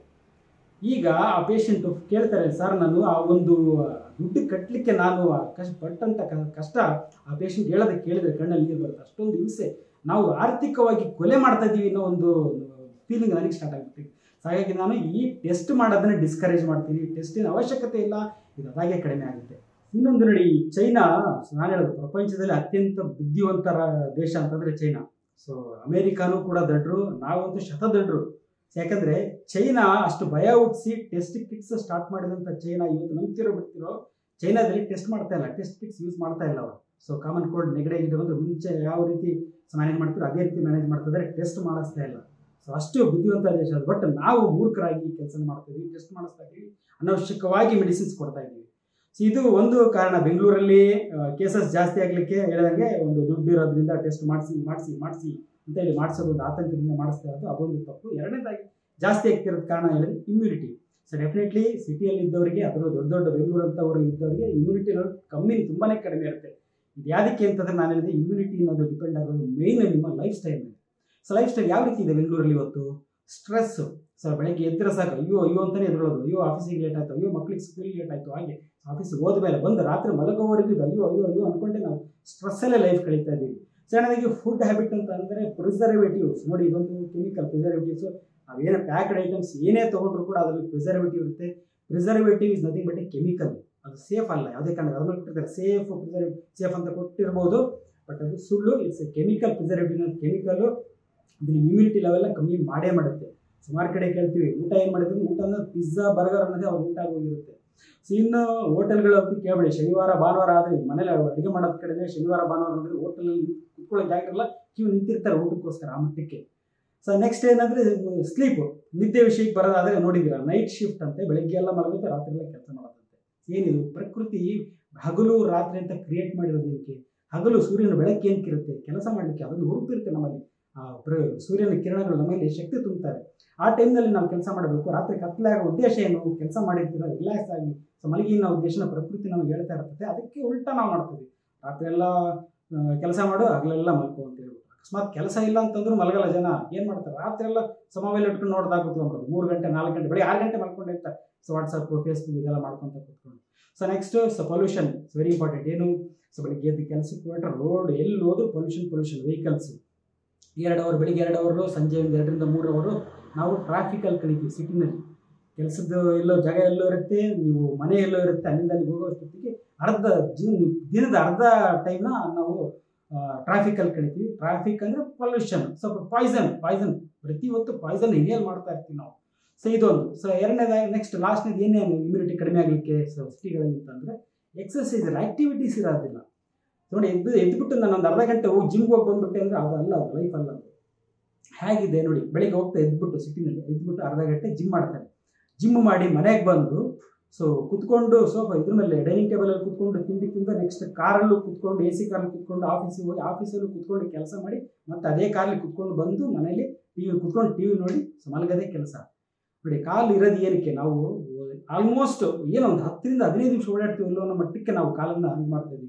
ಈಗ ಆ ಪೇಷಂಟು ಕೇಳ್ತಾರೆ ಸರ್ ನಾನು ಆ ಒಂದು ದುಡ್ಡು ಕಟ್ಟಲಿಕ್ಕೆ ನಾನು ಆ ಕಷ್ಟ ಪಟ್ಟಂಥ ಕ- ಕಷ್ಟ ಆ ಪೇಷಂಟ್ ಹೇಳೋದಕ್ಕೆ ಕೇಳಿದ್ರೆ ಕಣ್ಣಲ್ಲಿ ನೀರು ಬರುತ್ತೆ ಅಷ್ಟೊಂದು ಹಿಂಸೆ ನಾವು ಆರ್ಥಿಕವಾಗಿ ಕೊಲೆ ಮಾಡ್ತಾ ಇದ್ದೀವಿ ಅನ್ನೋ ಒಂದು ಫೀಲಿಂಗ್ ನನಗೆ ಸ್ಟಾರ್ಟ್ ಆಗಿಬಿಟ್ಟಿದೆ ಸೊ ಹಾಗಾಗಿ ನಾನು ಈ ಟೆಸ್ಟ್ ಮಾಡೋದನ್ನ ಡಿಸ್ಕರೇಜ್ ಮಾಡ್ತೀನಿ ಟೆಸ್ಟಿನ ಅವಶ್ಯಕತೆ ಇಲ್ಲ ಇದು ಅದಾಗೆ ಕಡಿಮೆ ಆಗುತ್ತೆ ಇನ್ನೊಂದು ನೋಡಿ ಈ ಚೈನಾ ನಾನು ಹೇಳೋದು ಪ್ರಪಂಚದಲ್ಲಿ ಅತ್ಯಂತ ಬುದ್ಧಿವಂತರ ದೇಶ ಅಂತಂದ್ರೆ ಚೈನಾ ಸೊ ಅಮೇರಿಕಾನೂ ಕೂಡ ದಡ್ರು ನಾವಂತೂ ಶತ ದಡ್ರು ಯಾಕಂದ್ರೆ ಚೈನಾ ಅಷ್ಟು ಭಯ ಹುಟ್ಟಿಸಿ ಟೆಸ್ಟ್ ಕಿಟ್ಸ್ ಸ್ಟಾರ್ಟ್ ಮಾಡಿದಂಥ ಚೈನಾ ಇವತ್ತು ನಂಬ್ತಿರೋ ಬಿಡ್ತಿರೋ ಚೈನಾದಲ್ಲಿ ಟೆಸ್ಟ್ ಮಾಡ್ತಾ ಇಲ್ಲ ಟೆಸ್ಟ್ ಕಿಟ್ಸ್ ಯೂಸ್ ಮಾಡ್ತಾ ಇಲ್ಲ ಅವರು ಸೊ ಕಾಮನ್ ಕೋಲ್ಡ್ ನೆಗಡಿ ಗಿಡ ಬಂದು ಮುಂಚೆ ಯಾವ ರೀತಿ ಮ್ಯಾನೇಜ್ ಮಾಡ್ತಿರೋ ಅದೇ ರೀತಿ ಮ್ಯಾನೇಜ್ ಮಾಡ್ತಿದ್ದಾರೆ ಟೆಸ್ಟ್ ಮಾಡಿಸ್ತಾ ಇಲ್ಲ ಸೊ ಅಷ್ಟು ಬುದ್ಧಿವಂತ ದೇಶ ಅದು ಬಟ್ ನಾವು ಮೂರ್ಖರಾಗಿ ಕೆಲಸ ಮಾಡ್ತಾ ಇದೀವಿ ಟೆಸ್ಟ್ ಮಾಡಿಸ್ತಾ ಇದೀವಿ ಅನವಶ್ಯಕವಾಗಿ ಮೆಡಿಸಿನ್ಸ್ ಕೊಡ್ತಾ ಇದ್ದೀವಿ ಸೊ ಇದು ಒಂದು ಕಾರಣ ಬೆಂಗಳೂರಲ್ಲಿ ಕೇಸಸ್ ಜಾಸ್ತಿ ಆಗಲಿಕ್ಕೆ ಹೇಳಿದಂಗೆ ಒಂದು ದುಡ್ಡು ಇರೋದ್ರಿಂದ ಟೆಸ್ಟ್ ಮಾಡಿಸಿ ಮಾಡಿಸಿ ಮಾಡಿಸಿ ಅಂತ ಹೇಳಿ ಮಾಡಿಸೋದು ಒಂದು ಆತಂಕದಿಂದ ಮಾಡಿಸ್ತಾ ಇರೋದು ಅದೊಂದು ತಪ್ಪು ಎರಡನೇದಾಗಿ ಜಾಸ್ತಿ ಆಗ್ತಿರೋದು ಕಾರಣ ಹೇಳಿದ್ರೆ ಇಮ್ಯುನಿಟಿ ಸೊ ಡೆಫಿನೆಟ್ಲಿ ಸಿಟಿಯಲ್ಲಿ ಇದ್ದವರಿಗೆ ಅದರ ದೊಡ್ಡ ದೊಡ್ಡ ಬೆಂಗಳೂರು ಅಂತವರು ಇದ್ದವರಿಗೆ ಇಮ್ಯುನಿಟಿ ಅನ್ನೋದು ಕಮ್ಮಿ ತುಂಬಾನೇ ಕಡಿಮೆ ಇರುತ್ತೆ ಇದು ಯಾವುದಕ್ಕೆ ಅಂತಂದ್ರೆ ನಾನು ಹೇಳಿದೆ ಇಮ್ಯುನಿಟಿ ಅನ್ನೋದು ಡಿಪೆಂಡ್ ಆಗೋದು ಮೇಯ್ನ್ ನಿಮ್ಮ ಲೈಫ್ ಸ್ಟೈಲ್ ಮೇಲೆ ಸೊ ಲೈಫ್ ಸ್ಟೈಲ್ ಯಾವ ರೀತಿ ಇದೆ ಬೆಂಗಳೂರಲ್ಲಿ ಇವತ್ತು ಸ್ಟ್ರೆಸ್ ಸೊ ಬೆಳಗ್ಗೆ ಎದ್ದರೆ ಸಾಕು ಅಯ್ಯೋ ಅಯ್ಯೋ ಅಂತಾನೆ ಎದುರೋದು ಅಯ್ಯೋ ಆಫೀಸಿಗೆ ಲೇಟ್ ಆಯ್ತು ಅಯ್ಯೋ ಮಕ್ಳಿಗೆ ಸ್ಕೂಲಿಗೆ ಲೇಟ್ ಆಯ್ತು ಹಾಗೆ ಆಫೀಸಿಗೆ ಹೋದ ಮೇಲೆ ಬಂದು ರಾತ್ರಿ ಮಲಗೋವರೆಗೂ ಇದು ಅಯ್ಯೋ ಅಯ್ಯೋ ಅಯ್ಯೋ ಅನ್ಕೊಂಡೆ ನಾವು ಸ್ಟ್ರೆಸ್ಸಲ್ಲೇ ಲೈಫ್ ಕಳೀತಾ ಇದ್ದೀವಿ ಸಣ್ಣದಾಗಿ ಫುಡ್ ಹ್ಯಾಬಿಟ್ ಅಂತ ಅಂದರೆ ಪ್ರಿಸರ್ವೇಟಿವ್ಸ್ ನೋಡಿ ಇದೊಂದು ಕೆಮಿಕಲ್ ಪ್ರಿಸರ್ವೇಟಿವ್ಸ್ ನಾವೇನೇ ಪ್ಯಾಕ್ಡ್ ಐಟಮ್ಸ್ ಏನೇ ತೊಗೊಂಡ್ರು ಕೂಡ ಅದರಲ್ಲಿ ಪ್ರಿಸರ್ವೇಟಿವ್ ಇರುತ್ತೆ preservative is nothing but a chemical ಅದು ಸೇಫ್ ಅಲ್ಲ ಯಾವುದೇ ಕಾರಣ ಅದನ್ನು ಕೊಟ್ಟಿರ್ತಾರೆ ಸೇಫ್ ಪ್ರಿಸರ್ವೇಟಿವ್ ಸೇಫ್ ಅಂತ ಕೊಟ್ಟಿರ್ಬೋದು ಬಟ್ ಅದು ಸುಳ್ಳು it's a chemical preservative chemical ಇದು ಇಮ್ಯುನಿಟಿ ಲೆವೆಲ್ಲ ಕಮ್ಮಿ ಮಾಡೇ ಮಾಡುತ್ತೆ ಸುಮಾರು ಕಡೆ ಕೇಳ್ತೀವಿ ಊಟ ಏನು ಮಾಡಿದ್ರು ಊಟ ಅಂದ್ರೆ ಪಿಜ್ಜಾ ಬರ್ಗರ್ ಅನ್ನೋದೇ ಅವ್ರ ಊಟ ಆಗೋಗಿರುತ್ತೆ ಸೊ ಇನ್ನು ಹೋಟೆಲ್ಗಳು ಅಂತ ಕೇಳಬೇಡಿ ಶನಿವಾರ ಭಾನುವಾರ ಆದರೆ ಮನೇಲಿ ಅಡುಗೆ ಮಾಡೋದ್ ಕಡೆನೇ ಶನಿವಾರ ಭಾನುವಾರ ನೋಡಿದ್ರೆ ಹೋಟೆಲಲ್ಲಿ ಕುತ್ಕೊಳ್ಳೋಕೆ ಆಗಿರಲ್ಲ ಕ್ಯೂ ನಿಂತಿರ್ತಾರೆ ಊಟಕ್ಕೋಸ್ಕರ ಆ ಮಟ್ಟಕ್ಕೆ ಸೊ ನೆಕ್ಸ್ಟ್ ಏನಂದ್ರೆ ಸ್ಲೀಪು ನಿದ್ದೆ ವಿಷಯಕ್ಕೆ ಬರೋದಾದ್ರೆ ನೋಡಿದ್ದೀರಾ ನೈಟ್ ಶಿಫ್ಟ್ ಅಂತೆ ಬೆಳಗ್ಗೆ ಎಲ್ಲ ಮಲಗುತ್ತೆ ರಾತ್ರಿ ಎಲ್ಲ ಕೆಲಸ ಮಾಡೋದಂತೆ ಏನಿದು ಪ್ರಕೃತಿ ಹಗಲು ರಾತ್ರಿ ಅಂತ ಕ್ರಿಯೇಟ್ ಮಾಡಿರೋದು ಏನಕ್ಕೆ ಹಗಲು ಸೂರ್ಯನ ಬೆಳಕು ಏನಕ್ಕಿರುತ್ತೆ ಕೆಲಸ ಮಾಡಲಿಕ್ಕೆ ಅದೊಂದು ಹುರುಪಿರುತ್ತೆ ನಮ್ಮಲ್ಲಿ ಆ ಪ್ರ- ಸೂರ್ಯನ ಕಿರಣಗಳು ನಮ್ಮಲ್ಲಿ ಶಕ್ತಿ ತುಂಬುತ್ತಾರೆ ಆ ಟೈಮ್ನಲ್ಲಿ ನಾವು ಕೆಲಸ ಮಾಡಬೇಕು ರಾತ್ರಿ ಕತ್ಲೆ ಆಗೋ ಉದ್ದೇಶ ಏನು ಕೆಲಸ ಮಾಡಿರ್ತೀರ ರಿಲ್ಯಾಕ್ಸ್ ಆಗಿ ಸೊ ಮಲಗಿ ಅನ್ನೋ ಉದ್ದೇಶನ ಪ್ರಕೃತಿ ನಮಗೆ ಹೇಳ್ತಾ ಇರ್ತದೆ ಅದಕ್ಕೆ ಉಲ್ಟಾ ನಾವು ಮಾಡ್ತೀವಿ ರಾತ್ರಿ ಎಲ್ಲ ಕೆಲಸ ಮಾಡು ಹಗಲೆಲ್ಲ ಮಲ್ಕೋ ಅಂತ ಹೇಳ್ಬಿಟ್ಟು ಅಕಸ್ಮಾತ್ ಕೆಲಸ ಇಲ್ಲ ಅಂತಂದ್ರೂ ಮಲಗಲ್ಲ ಜನ ಏನು ಮಾಡ್ತಾರೆ ರಾತ್ರಿ ಎಲ್ಲ ಸಮವೆಲ್ಲ ಇಟ್ಕೊಂಡು ನೋಡ್ದಾ ಕೂತ್ಕೊಂಡ್ಬಿಡೋದು ಮೂರು ಗಂಟೆ ನಾಲ್ಕು ಗಂಟೆ ಬೆಳಿಗ್ಗೆ ಆರು ಗಂಟೆ ಮಲ್ಕೊಂಡಿರ್ತಾರೆ ಸೊ ವಾಟ್ಸಪ್ ಫೇಸ್ಬುಕ್ ಇದೆಲ್ಲ ಮಾಡ್ಕೊಂತ ಕೂತ್ಕೊಂಡು so next so pollution it's very important ಏನು ಸೊ ಬೆಳಿಗ್ಗೆ ಎದ್ದು ಕೆಲಸಕ್ಕೆ ಹೊರಟ್ರೆ ರೋಡ್ ಎಲ್ಲಿ ಹೋದ್ರು ಪೊಲ್ಯೂಷನ್ ಪೊಲ್ಯೂಷನ್ ವೆಹಿಕಲ್ಸ್ ಎರಡು ಅವರ್ ಬೆಳಿಗ್ಗೆ ಎರಡು ಅವರು ಸಂಜೆ ಒಂದು ಎರಡರಿಂದ ಮೂರು ಅವರು ನಾವು ಟ್ರಾಫಿಕಲ್ಲಿ ಕಳಿತೀವಿ ಸಿಟಿನಲ್ಲಿ ಕೆಲಸದ ಎಲ್ಲೋ ಜಾಗ ಎಲ್ಲೋ ಇರುತ್ತೆ ನೀವು ಮನೆ ಎಲ್ಲೋ ಇರುತ್ತೆ ಅಲ್ಲಿಂದ ಅಲ್ಲಿಗೆ ಹೋಗೋಷ್ಟೊತ್ತಿಗೆ ಅರ್ಧ ಜೀವ ದಿನದ ಅರ್ಧ ಟೈಮ್ನ ನಾವು ಟ್ರಾಫಿಕಲ್ಲಿ ಕಳಿತೀವಿ ಟ್ರಾಫಿಕ್ ಅಂದರೆ ಪೊಲ್ಯೂಷನ್ ಸ್ವಲ್ಪ ಪಾಯ್ಸನ್ ಪಾಯ್ಸನ್ ಪ್ರತಿ ಹೊತ್ತು ಪಾಯ್ಸನ್ ಇನ್ಹೇಲ್ ಮಾಡ್ತಾ ಇರ್ತೀವಿ ನಾವು ಸೊ ಇದೊಂದು ಸೊ ಎರಡನೇದಾಗಿ ನೆಕ್ಸ್ಟ್ ಲಾಸ್ಟ್ನೇದು ಏನೇನು ಇಮ್ಯುನಿಟಿ ಕಡಿಮೆ ಆಗಲಿಕ್ಕೆ ಸೊ ಸಿಟಿಗಳಲ್ಲಿ ಅಂತಂದರೆ ಎಕ್ಸಸೈಸ್ ಆ್ಯಕ್ಟಿವಿಟೀಸ್ ಇರೋದಿಲ್ಲ ನೋಡಿ ಎದ್ದು ಎದ್ಬಿಟ್ಟು ನಾನು ಒಂದು ಅರ್ಧ ಗಂಟೆ ಹೋಗಿ ಜಿಮ್ಗೆ ಹೋಗಿ ಬಂದ್ಬಿಟ್ಟೆ ಅಂದರೆ ಅದಲ್ಲ ಅದು ಲೈಫ್ ಅಲ್ಲ ಅದು ಹೇಗಿದೆ ನೋಡಿ ಬೆಳಿಗ್ಗೆ ಹೋಗ್ತಾ ಎದ್ಬಿಟ್ಟು ಸಿಟಿನಲ್ಲಿ ಎದ್ಬಿಟ್ಟು ಅರ್ಧ ಗಂಟೆ ಜಿಮ್ ಮಾಡ್ತಾರೆ ಜಿಮ್ ಮಾಡಿ ಮನೆಗೆ ಬಂದು ಸೊ ಕುತ್ಕೊಂಡು ಸೋಫಾ ಇದ್ರ ಮೇಲೆ ಡೈನಿಂಗ್ ಟೇಬಲಲ್ಲಿ ಕುತ್ಕೊಂಡು ತಿಂಡಿ ತಿಂದ ನೆಕ್ಸ್ಟ್ ಕಾರಲ್ಲೂ ಕುತ್ಕೊಂಡು ಎ ಸಿ ಕಾರಲ್ಲಿ ಕುತ್ಕೊಂಡು ಆಫೀಸಿಗೆ ಹೋಗಿ ಆಫೀಸಲ್ಲೂ ಕುತ್ಕೊಂಡು ಕೆಲಸ ಮಾಡಿ ಮತ್ತೆ ಅದೇ ಕಾರಲ್ಲಿ ಕುತ್ಕೊಂಡು ಬಂದು ಮನೇಲಿ ಟಿ ವಿ ಕುತ್ಕೊಂಡು ಟಿ ವಿ ನೋಡಿ ಸೊ ಮಲಗದೇ ಕೆಲಸ ಬಿಡಿ ಕಾಲು ಇರೋದು ಏನಕ್ಕೆ ನಾವು ಆಲ್ಮೋಸ್ಟ್ ಏನೋ ಒಂದು ಹತ್ತರಿಂದ ಹದಿನೈದು ನಿಮಿಷ ಓಡಾಡ್ತೀವಿ ಇಲ್ಲೋ ಅನ್ನೋ ಮಟ್ಟಕ್ಕೆ ನಾವು ಕಾಲನ್ನು ಹಂಗೆ ಮಾಡ್ತಾ ಇದ್ದೀವಿ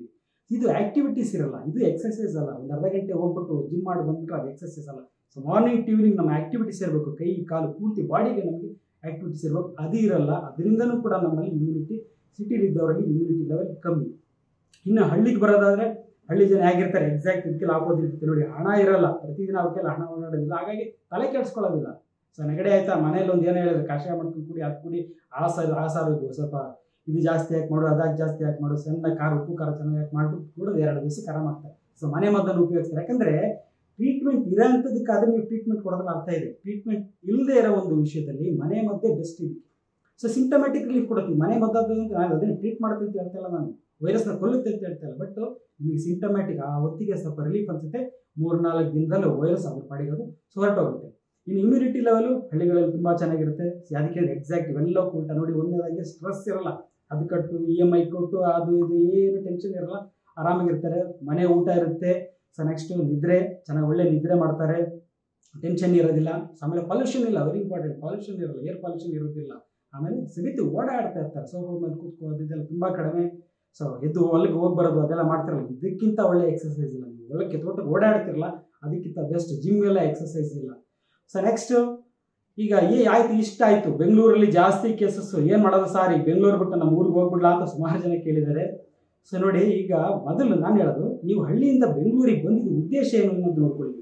ಇದು ಆಕ್ಟಿವಿಟೀಸ್ ಇರಲ್ಲ ಇದು ಎಕ್ಸಸೈಸ್ ಅಲ್ಲ ಒಂದು ಅರ್ಧ ಗಂಟೆ ಹೋಗ್ಬಿಟ್ಟು ಜಿಮ್ ಮಾಡಿ ಬಂದ್ಬಿಟ್ರೆ ಅದು ಎಕ್ಸಸೈಸ್ ಅಲ್ಲ ಸೊ ಮಾರ್ನಿಂಗ್ ಟೀವ್ನಿಂಗ್ ನಮ್ಮ ಆಕ್ಟಿವಿಟೀಸ್ ಇರಬೇಕು ಕೈ ಕಾಲು ಪೂರ್ತಿ ಬಾಡಿಗೆ ನಮಗೆ ಆಕ್ಟಿವಿಟೀಸ್ ಇರಬೇಕು ಅದು ಇರಲ್ಲ ಅದರಿಂದನೂ ಕೂಡ ನಮ್ಮಲ್ಲಿ ಇಮ್ಯುನಿಟಿ ಸಿಟಿಲಿದ್ದವರಲ್ಲಿ ಇಮ್ಯುನಿಟಿ ಲೆವೆಲ್ ಕಮ್ಮಿ ಇನ್ನು ಹಳ್ಳಿಗೆ ಬರೋದಾದ್ರೆ ಹಳ್ಳಿ ಜನ ಹೇಗಿರ್ತಾರೆ ಎಕ್ಸಾಕ್ಟ್ ಇದಕ್ಕೆಲ್ಲ ಆಪೋಸಿಟ್ ಇರುತ್ತೆ ನೋಡಿ ಹಣ ಇರಲ್ಲ ಪ್ರತಿದಿನ ಅವಕ್ಕೆಲ್ಲ ಹಣ ಓಡಾಡೋದಿಲ್ಲ ಹಾಗಾಗಿ ತಲೆ ಕೆಡಿಸ್ಕೊಳ್ಳೋದಿಲ್ಲ ಸೊ ನೆಗಡಿ ಆಯ್ತಾ ಮನೇಲಿ ಒಂದು ಏನೋ ಹೇಳಿದ್ರೆ ಕಷಾಯ ಮಾಡ್ಕೊಂಡು ಕುಡಿ ಅದು ಕುಡಿ ಆ ಸಾರು ಆ ಸಾರು ಇದು ಸ್ವಲ್ಪ ಇದು ಜಾಸ್ತಿ ಯಾಕೆ ಮಾಡು ಅದಾಗಿ ಜಾಸ್ತಿ ಯಾಕೆ ಮಾಡು ಸಣ್ಣ ಖಾರ ಉಪ್ಪು ಖಾರ ಚೆನ್ನಾಗಿ ಯಾಕೆ ಮಾಡ್ಬಿಟ್ಟು ಕುಡಿದು ಎರಡು ದಿವಸಕ್ಕೆ ಆರಾಮಾಗ್ತಾರೆ ಸೊ ಮನೆ ಮದ್ದನ್ನು ಉಪಯೋಗಿಸ್ತಾರೆ ಯಾಕಂದ್ರೆ ಟ್ರೀಟ್ಮೆಂಟ್ ಇರೋಂಥದ್ದಕ್ಕಾದ್ರೆ ನೀವು ಟ್ರೀಟ್ಮೆಂಟ್ ಕೊಡೋದ್ರಲ್ಲಿ ಅರ್ಥ ಇದೆ ಟ್ರೀಟ್ಮೆಂಟ್ ಇಲ್ಲದೆ ಇರೋ ಒಂದು ವಿಷಯದಲ್ಲಿ ಮನೆ ಮದ್ದೇ ಬೆಸ್ಟ್ ಇದೆ ಸೊ ಸಿಂಟಮ್ಯಾಟಿಕ್ ರಿಲೀಫ್ ಕೊಡುತ್ತೆ ಮನೆ ಮದ್ದಾದ್ರೆ ನಾನು ಅದನ್ನು ಟ್ರೀಟ್ ಮಾಡ್ತೀನಿ ಅಂತ ಹೇಳ್ತಾ ಇಲ್ಲ ನಾನು ವೈರಸ್ನ ಕೊಲ್ಲುತ್ತೆ ಅಂತ ಹೇಳ್ತಾ ಇಲ್ಲ ಬಟ್ ನಿಮಗೆ ಸಿಂಟಮ್ಯಾಟಿಕ್ ಆ ಹೊತ್ತಿಗೆ ಸ್ವಲ್ಪ ರಿಲೀಫ್ ಅನ್ಸುತ್ತೆ ಮೂರ್ನಾಲ್ಕು ದಿನದಲ್ಲಿ ವೈರಸ್ ಅದ್ರ ಪಾಡಿಗೆ ಅದು ಸೊ ಹೊರಟೋಗುತ್ತೆ ಇನ್ನು ಇಮ್ಯುನಿಟಿ ಲೆವೆಲು ಹಳ್ಳಿಗಳಲ್ಲಿ ತುಂಬ ಚೆನ್ನಾಗಿರುತ್ತೆ ಅದಕ್ಕೆ ಎಕ್ಸಾಕ್ಟ್ ಇವೆಲ್ಲ ಉಲ್ಟ ನೋಡಿ ಒಂದನೇದಾಗಿ ಸ್ಟ್ರೆಸ್ ಇರಲ್ಲ ಅದು ಕಟ್ಟು ಇ ಎಮ್ ಐ ಕೊಟ್ಟು ಅದು ಇದು ಏನು ಟೆನ್ಷನ್ ಇರಲ್ಲ ಆರಾಮಾಗಿರ್ತಾರೆ ಮನೆ ಊಟ ಇರುತ್ತೆ ಸೊ ನೆಕ್ಸ್ಟ್ ನಿದ್ರೆ ಚೆನ್ನಾಗಿ ಒಳ್ಳೆ ನಿದ್ರೆ ಮಾಡ್ತಾರೆ ಟೆನ್ಷನ್ ಇರೋದಿಲ್ಲ ಸೊ ಆಮೇಲೆ ಪೊಲ್ಯೂಷನ್ ಇಲ್ಲ ವೆರಿ ಇಂಪಾರ್ಟೆಂಟ್ ಪೊಲ್ಯೂಷನ್ ಇರಲ್ಲ ಏರ್ ಪೊಲ್ಯೂಷನ್ ಇರೋದಿಲ್ಲ ಆಮೇಲೆ ಸವಿತು ಓಡಾಡ್ತಾ ಇರ್ತಾರೆ ಸೋಫಾ ಮೇಲೆ ಕೂತ್ಕೋದು ಇದೆಲ್ಲ ತುಂಬ ಕಡಿಮೆ ಸೊ ಎದ್ದು ಹೊಲಕ್ಕೆ ಹೋಗಿ ಬರೋದು ಅದೆಲ್ಲ ಮಾಡ್ತಿರಲ್ಲ ಇದಕ್ಕಿಂತ ಒಳ್ಳೆ ಎಕ್ಸಸೈಸ್ ಇಲ್ಲ ನೀವು ಹೊಲಕ್ಕೆ ತೋಟಕ್ಕೆ ಓಡಾಡ್ತಿರಲ್ಲ ಅದಕ್ಕಿಂತ ಬೆಸ್ಟ್ ಜಿಮ್ ಎಲ್ಲ ಎಕ್ಸಸೈಸ್ ಇಲ್ಲ ಸೊ ನೆಕ್ಸ್ಟ್ ಈಗ ಏ ಆಯ್ತು ಇಷ್ಟ ಆಯ್ತು ಬೆಂಗಳೂರಲ್ಲಿ ಜಾಸ್ತಿ ಕೇಸಸ್ ಏನು ಮಾಡೋದು ಸಾರಿ ಬೆಂಗಳೂರು ಬಿಟ್ಟು ನಮ್ಮ ಊರಿಗೆ ಹೋಗ್ಬಿಡ್ಲಾ ಅಂತ ಸುಮಾರು ಜನ ಕೇಳಿದ್ದಾರೆ ಸೊ ನೋಡಿ ಈಗ ಮೊದಲು ನಾನು ಹೇಳೋದು ನೀವು ಹಳ್ಳಿಯಿಂದ ಬೆಂಗಳೂರಿಗೆ ಬಂದಿದ್ದು ಉದ್ದೇಶ ಏನು ಅನ್ನೋದು ನೋಡ್ಕೊಳ್ಳಿ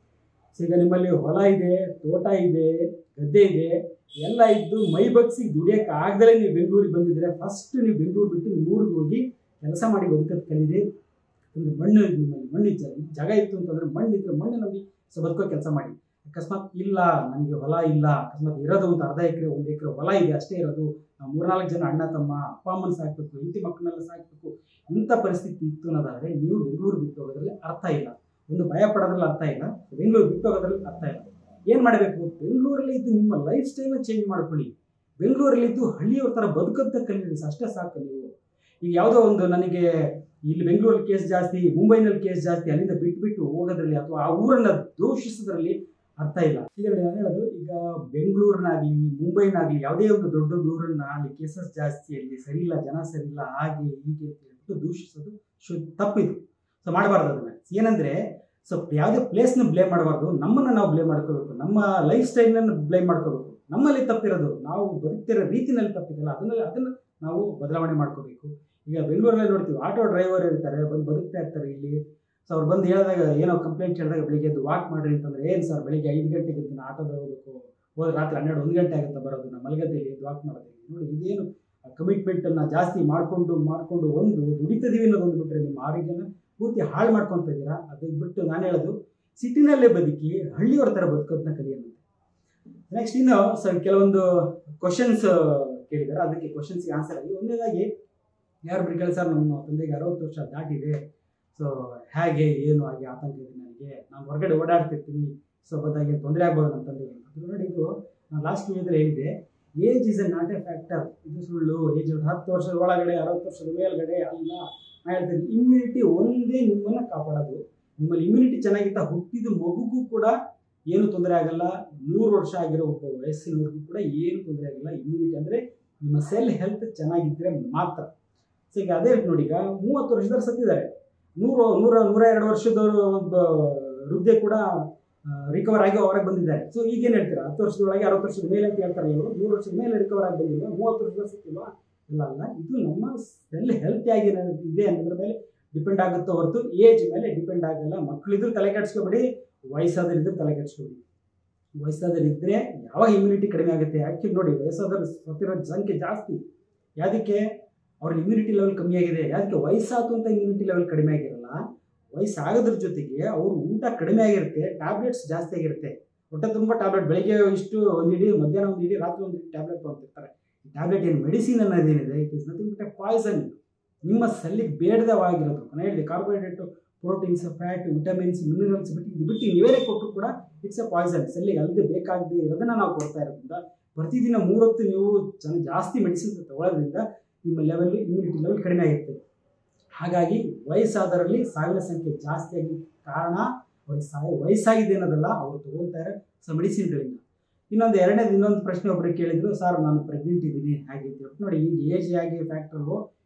ಸೊ ಈಗ ನಿಮ್ಮಲ್ಲಿ ಹೊಲ ಇದೆ ತೋಟ ಇದೆ ಗದ್ದೆ ಇದೆ ಎಲ್ಲ ಇದ್ದು ಮೈ ಬಗ್ಸಿ ದುಡಿಯೋಕೆ ಆಗದಲೇ ನೀವು ಬೆಂಗಳೂರಿಗೆ ಬಂದಿದ್ರೆ ಫಸ್ಟ್ ನೀವು ಬೆಂಗಳೂರು ಬಿಟ್ಟು ನಿಮ್ಮ ಊರಿಗೆ ಹೋಗಿ ಕೆಲಸ ಮಾಡಿ ಬದುಕೋದು ಕಲೀರಿ ಒಂದು ಮಣ್ಣು ನಿಮ್ಮಲ್ಲಿ ಮಣ್ಣು ಇದ್ದ ಜಾಗ ಇತ್ತು ಅಂತಂದ್ರೆ ಮಣ್ಣು ಇದ್ರೆ ಮಣ್ಣು ನಂಬಿ ಸೊ ಬದುಕೋ ಕೆಲಸ ಮಾಡಿ ಅಕಸ್ಮಾತ್ ಇಲ್ಲ ನನಗೆ ಹೊಲ ಇಲ್ಲ ಅಕಸ್ಮಾತ್ ಇರೋದು ಒಂದು ಅರ್ಧ ಎಕರೆ ಒಂದು ಎಕರೆ ಹೊಲ ಇದೆ ಅಷ್ಟೇ ಇರೋದು ನಾವು ಮೂರ್ನಾಲ್ಕು ಜನ ಅಣ್ಣ ತಮ್ಮ ಅಪ್ಪ ಅಮ್ಮನ ಸಾಕಬೇಕು ಹೆಂಡತಿ ಮಕ್ಕಳನ್ನೆಲ್ಲ ಸಾಕಬೇಕು ಇಂಥ ಪರಿಸ್ಥಿತಿ ಇತ್ತು ಅನ್ನೋದಾದ್ರೆ ನೀವು ಬೆಂಗಳೂರು ಬಿಟ್ಟು ಹೋಗೋದ್ರಲ್ಲಿ ಅರ್ಥ ಇಲ್ಲ ಒಂದು ಭಯ ಪಡೋದ್ರಲ್ಲಿ ಅರ್ಥ ಇಲ್ಲ ಬೆಂಗಳೂರು ಬಿಟ್ಟು ಹೋಗೋದ್ರಲ್ಲಿ ಅರ್ಥ ಇಲ್ಲ ಏನು ಮಾಡಬೇಕು ಬೆಂಗಳೂರಲ್ಲಿ ಇದ್ದು ನಿಮ್ಮ ಲೈಫ್ ಸ್ಟೈಲ್ನ ಚೇಂಜ್ ಮಾಡ್ಕೊಳ್ಳಿ ಬೆಂಗಳೂರಲ್ಲಿ ಇದ್ದು ಹಳ್ಳಿಯವ್ರ ಥರ ಬದುಕಂತ ಕಲೀರಿ ಅಷ್ಟೇ ಸಾಕು ನೀವು ಈಗ ಯಾವುದೋ ಒಂದು ನನಗೆ ಇಲ್ಲಿ ಬೆಂಗಳೂರಲ್ಲಿ ಕೇಸ್ ಜಾಸ್ತಿ ಮುಂಬೈನಲ್ಲಿ ಕೇಸ್ ಜಾಸ್ತಿ ಅಲ್ಲಿಂದ ಬಿಟ್ಬಿಟ್ಟು ಹೋಗೋದ್ರಲ್ಲಿ ಅಥವಾ ಆ ಊರನ್ನ ದೂಷಿಸೋದ್ರಲ್ಲಿ ಅರ್ಥ ಇಲ್ಲ ಈಗ ನೋಡಿ ನಾನು ಹೇಳೋದು ಈಗ ಬೆಂಗಳೂರಿನಾಗ್ಲಿ ಮುಂಬೈನಾಗ್ಲಿ ಯಾವುದೇ ಒಂದು ದೊಡ್ಡ ದೊಡ್ಡ ಊರನ್ನ ಅಲ್ಲಿ ಕೇಸಸ್ ಜಾಸ್ತಿ ಅಲ್ಲಿ ಸರಿ ಇಲ್ಲ ಜನ ಸರಿ ಇಲ್ಲ ಹಾಗೆ ಹೀಗೆ ಅಂತ ಹೇಳ್ಬಿಟ್ಟು ದೂಷಿಸೋದು ಶು ತಪ್ಪಿದು ಸೊ ಮಾಡಬಾರ್ದು ಅದನ್ನ ಏನಂದ್ರೆ ಸೊ ಯಾವುದೇ ಪ್ಲೇಸ್ನ ಬ್ಲೇಮ್ ಮಾಡಬಾರ್ದು ನಮ್ಮನ್ನ ನಾವು ಬ್ಲೇಮ್ ಮಾಡ್ಕೋಬೇಕು ನಮ್ಮ ಲೈಫ್ ಸ್ಟೈಲ್ನ ಬ್ಲೇಮ್ ಮಾಡ್ಕೋಬೇಕು ನಮ್ಮಲ್ಲಿ ತಪ್ಪಿರೋದು ನಾವು ಬದುಕ್ತಿರೋ ರೀತಿನಲ್ಲಿ ತಪ್ಪಿದಲ್ಲ ಅದನ್ನ ಅದನ್ನ ನಾವು ಬದಲಾವಣೆ ಮಾಡ್ಕೋಬೇಕು ಈಗ ಬೆಂಗಳೂರಲ್ಲಿ ನೋಡ್ತೀವಿ ಆಟೋ ಡ್ರೈವರ್ ಇರ್ತಾರೆ ಬಂದು ಬದುಕ್ತಾ ಇರ್ತಾರೆ ಇಲ್ಲಿ ಸೊ ಅವ್ರು ಬಂದು ಹೇಳಿದಾಗ ಏನೋ ಕಂಪ್ಲೇಂಟ್ ಹೇಳಿದಾಗ ಬೆಳಿಗ್ಗೆ ಎದ್ದು ವಾಕ್ ಮಾಡ್ರಿ ಅಂತಂದ್ರೆ ಏನು ಸರ್ ಬೆಳಿಗ್ಗೆ ಐದು ಗಂಟೆಗೆ ಎದ್ದು ನಾನು ಆಟೋದಲ್ಲಿ ಹೋಗ್ಬೇಕು ಹೋದ್ರೆ ರಾತ್ರಿ ಹನ್ನೆರಡು ಒಂದು ಗಂಟೆ ಆಗುತ್ತೆ ಬರೋದು ನಮ್ಮ ಮಲಗದಲ್ಲಿ ಎದ್ದು ವಾಕ್ ಮಾಡೋದು ನೋಡಿ ಇದೇನು ಕಮಿಟ್ಮೆಂಟನ್ನು ಜಾಸ್ತಿ ಮಾಡಿಕೊಂಡು ಮಾಡಿಕೊಂಡು ಒಂದು ದುಡಿತಿದೀವಿ ಅನ್ನೋದೊಂದು ಬಿಟ್ಟರೆ ನಿಮ್ಮ ಆರೋಗ್ಯನ ಪೂರ್ತಿ ಹಾಳು ಮಾಡ್ಕೊತ ಇದ್ದೀರಾ ಅದಕ್ಕೆ ಬಿಟ್ಟು ನಾನು ಹೇಳೋದು ಸಿಟಿನಲ್ಲೇ ಬದುಕಿ ಹಳ್ಳಿಯವ್ರ ಥರ ಬದುಕೋದನ್ನ ಕಲಿಯೋಣ ನೆಕ್ಸ್ಟ್ ಇನ್ನು ಸರ್ ಕೆಲವೊಂದು ಕ್ವಶನ್ಸ್ ಕೇಳಿದ್ದಾರೆ ಅದಕ್ಕೆ ಕ್ವಶನ್ಸ್ಗೆ ಆನ್ಸರ್ ಆಗಿ ಒಂದನೇದಾಗಿ ಯಾರು ಕೇಳಿ ಸರ್ ನಮ್ಮ ತಂದೆಗೆ ಅರವತ್ತು ವರ್ಷ ದಾಟಿದೆ ಸೊ ಹೇಗೆ ಏನು ಹಾಗೆ ಆತಂಕ ಇದೆ ನನಗೆ ನಾನು ಹೊರಗಡೆ ಓಡಾಡ್ತಿರ್ತೀನಿ ಸೊ ಬದಾಗಿ ತೊಂದರೆ ಆಗ್ಬೋದು ನಮ್ಮ ತಂದೆಗೆ ಅದು ನೋಡಿ ಇದು ನಾನು ಲಾಸ್ಟ್ ವಿಡಿಯೋದಲ್ಲಿ ಹೇಳಿದ್ದೆ age is a not a factor ಇದು ಸುಳ್ಳು ಏಜ್ ಹತ್ತು ವರ್ಷದ ಒಳಗಡೆ ಅರವತ್ತು ವರ್ಷದ ಮೇಲ್ಗಡೆ ಅಲ್ಲ ನಾನು ಹೇಳ್ತೀನಿ ಇಮ್ಯುನಿಟಿ ಒಂದೇ ನಿಮ್ಮನ್ನ ಕಾಪಾಡೋದು ನಿಮ್ಮಲ್ಲಿ ಇಮ್ಯುನಿಟಿ ಚೆನ್ನಾಗಿತ್ತ ಹುಟ್ಟಿದ ಮಗುಗೂ ಕೂಡ ಏನು ತೊಂದರೆ ಆಗಲ್ಲ ನೂರು ವರ್ಷ ಆಗಿರೋ ಒಬ್ಬ ವಯಸ್ಸಿನವ್ರಿಗೂ ಕೂಡ ಏನು ತೊಂದರೆ ಆಗಲ್ಲ ಇಮ್ಯುನಿಟಿ ಅಂದರೆ ನಿಮ್ಮ ಸೆಲ್ ಹೆಲ್ತ್ ಚೆನ್ನಾಗಿದ್ದರೆ ಮಾತ್ರ ಸೊ ಈಗ ಅದೇ ನೋಡಿ ಈಗ ಮೂವತ್ತು ವರ್ಷದವ್ರು ಸತ್ತಿದ್ದಾರೆ ನೂರು ನೂರ ನೂರ ಎರಡು ವರ್ಷದವರು ಒಬ್ಬ ವೃದ್ಧೆ ಕೂಡ ರಿಕವರ್ ಆಗಿ ಹೊರಗೆ ಬಂದಿದ್ದಾರೆ ಸೊ ಈಗೇನು ಹೇಳ್ತೀರಾ ಹತ್ತು ವರ್ಷದೊಳಗೆ ಅರವತ್ತು ವರ್ಷದ ಮೇಲೆ ಅಂತ ಹೇಳ್ತಾರೆ ಇವರು ನೂರು ವರ್ಷದ ಮೇಲೆ ರಿಕವರ್ ಆಗಿ ಬಂದಿಲ್ಲ ಮೂವತ್ತು ವರ್ಷದ ಸಿಕ್ಕಿಲ್ವಾ ಇಲ್ಲ ಅಲ್ಲ ಇದು ನಮ್ಮ ಸೆಲ್ ಹೆಲ್ತಿ ಆಗಿ ಇದೆ ಅನ್ನೋದ್ರ ಮೇಲೆ ಡಿಪೆಂಡ್ ಆಗುತ್ತೆ ಹೊರತು ಏಜ್ ಮೇಲೆ ಡಿಪೆಂಡ್ ಆಗಲ್ಲ ಮಕ್ಕಳಿದ್ರು ತಲೆ ಕೆಡಿಸ್ಕೊಬೇಡಿ ವಯಸ್ಸಾದರಿದ್ರೆ ತಲೆ ಕೆಡಿಸ್ಕೊಬೇಡಿ ವಯಸ್ಸಾದರಿದ್ದರೆ ಯಾವಾಗ ಇಮ್ಯುನಿಟಿ ಕಡಿಮೆ ಆಗುತ್ತೆ ಆ್ಯಕ್ಚುಲಿ ನೋಡಿ ವಯಸ್ಸಾದವರು ಸತ್ತಿರೋ ಸಂಖ್ಯೆ ಜಾಸ್ತಿ ಯಾವುದಕ್ಕೆ ಅವ್ರ ಇಮ್ಯುನಿಟಿ ಲೆವೆಲ್ ಕಮ್ಮಿ ಆಗಿದೆ ಯಾವುದಕ್ಕೆ ವಯಸ್ಸಾತು ಅಂತ ಇಮ್ಯುನಿಟಿ ಲೆವೆಲ್ ಕಡಿಮೆ ಆಗಿರಲ್ಲ ವಯಸ್ಸಾಗೋದ್ರ ಜೊತೆಗೆ ಅವ್ರ ಊಟ ಕಡಿಮೆ ಆಗಿರುತ್ತೆ ಟ್ಯಾಬ್ಲೆಟ್ಸ್ ಜಾಸ್ತಿ ಆಗಿರುತ್ತೆ ಹೊಟ್ಟೆ ತುಂಬ ಟ್ಯಾಬ್ಲೆಟ್ ಬೆಳಿಗ್ಗೆ ಇಷ್ಟು ಒಂದು ಇಡೀ ಮಧ್ಯಾಹ್ನ ಒಂದು ಇಡೀ ರಾತ್ರಿ ಒಂದು ಟ್ಯಾಬ್ಲೆಟ್ ತೊಗೊಂತಿರ್ತಾರೆ ಟ್ಯಾಬ್ಲೆಟ್ ಏನು ಮೆಡಿಸಿನ್ ಅನ್ನೋದೇನಿದೆ it is nothing but a poison ನಿಮ್ಮ ಸೆಲ್ಲಿಗೆ ಬೇಡದವಾಗಿರೋದು ನಾನು ಹೇಳಿದೆ carbohydrate proteins fat vitamins minerals ಬಿಟ್ಟು ಇದು ಬಿಟ್ಟು ನೀವೇನೇ ಕೊಟ್ಟರು ಕೂಡ ಇಟ್ಸ್ ಎ ಪಾಯ್ಸನ್ ಸೆಲ್ಲಿಗೆ ಅಲ್ಲದೆ ಬೇಕಾಗದೆ ಇರೋದನ್ನ ನಾವು ಕೊಡ್ತಾ ಇರೋದ್ರಿಂದ ಪ್ರತಿದಿನ ಮೂರೊತ್ತು ನೀವು ಚೆನ್ನ ಜಾಸ್ತಿ ಮೆಡಿಸಿನ್ಸ್ ತಗೊಳ್ಳೋದ್ರಿಂದ ನಿಮ್ಮ ಲೆವೆಲ್ ಇಮ್ಯುನಿಟಿ ಲೆವೆಲ್ ಕಡಿಮೆ ಆಗಿರುತ್ತೆ ಹಾಗಾಗಿ ವಯಸ್ಸಾದರಲ್ಲಿ ಸಾವಿನ ಸಂಖ್ಯೆ ಜಾಸ್ತಿ ಆಗಿ ಕಾರಣ ಅವ್ರಿಗೆ ಸಾಯ ವಯಸ್ಸಾಗಿದೆ ಅನ್ನೋದಲ್ಲ ಅವರು ತಗೊಳ್ತಾರೆ ಸೊ ಮೆಡಿಸಿನ್ಗಳಿಂದ ಇನ್ನೊಂದು ಎರಡನೇದು ಇನ್ನೊಂದು ಪ್ರಶ್ನೆ ಒಬ್ಬರು ಕೇಳಿದ್ರು ಸರ್ ನಾನು ಪ್ರೆಗ್ನೆಂಟ್ ಇದ್ದೀನಿ ಹಾಗೆ ಅಂತ ನೋಡಿ ಈಗ ಏಜ್ ಆಗಿ ಫ್ಯಾಕ್ಟರು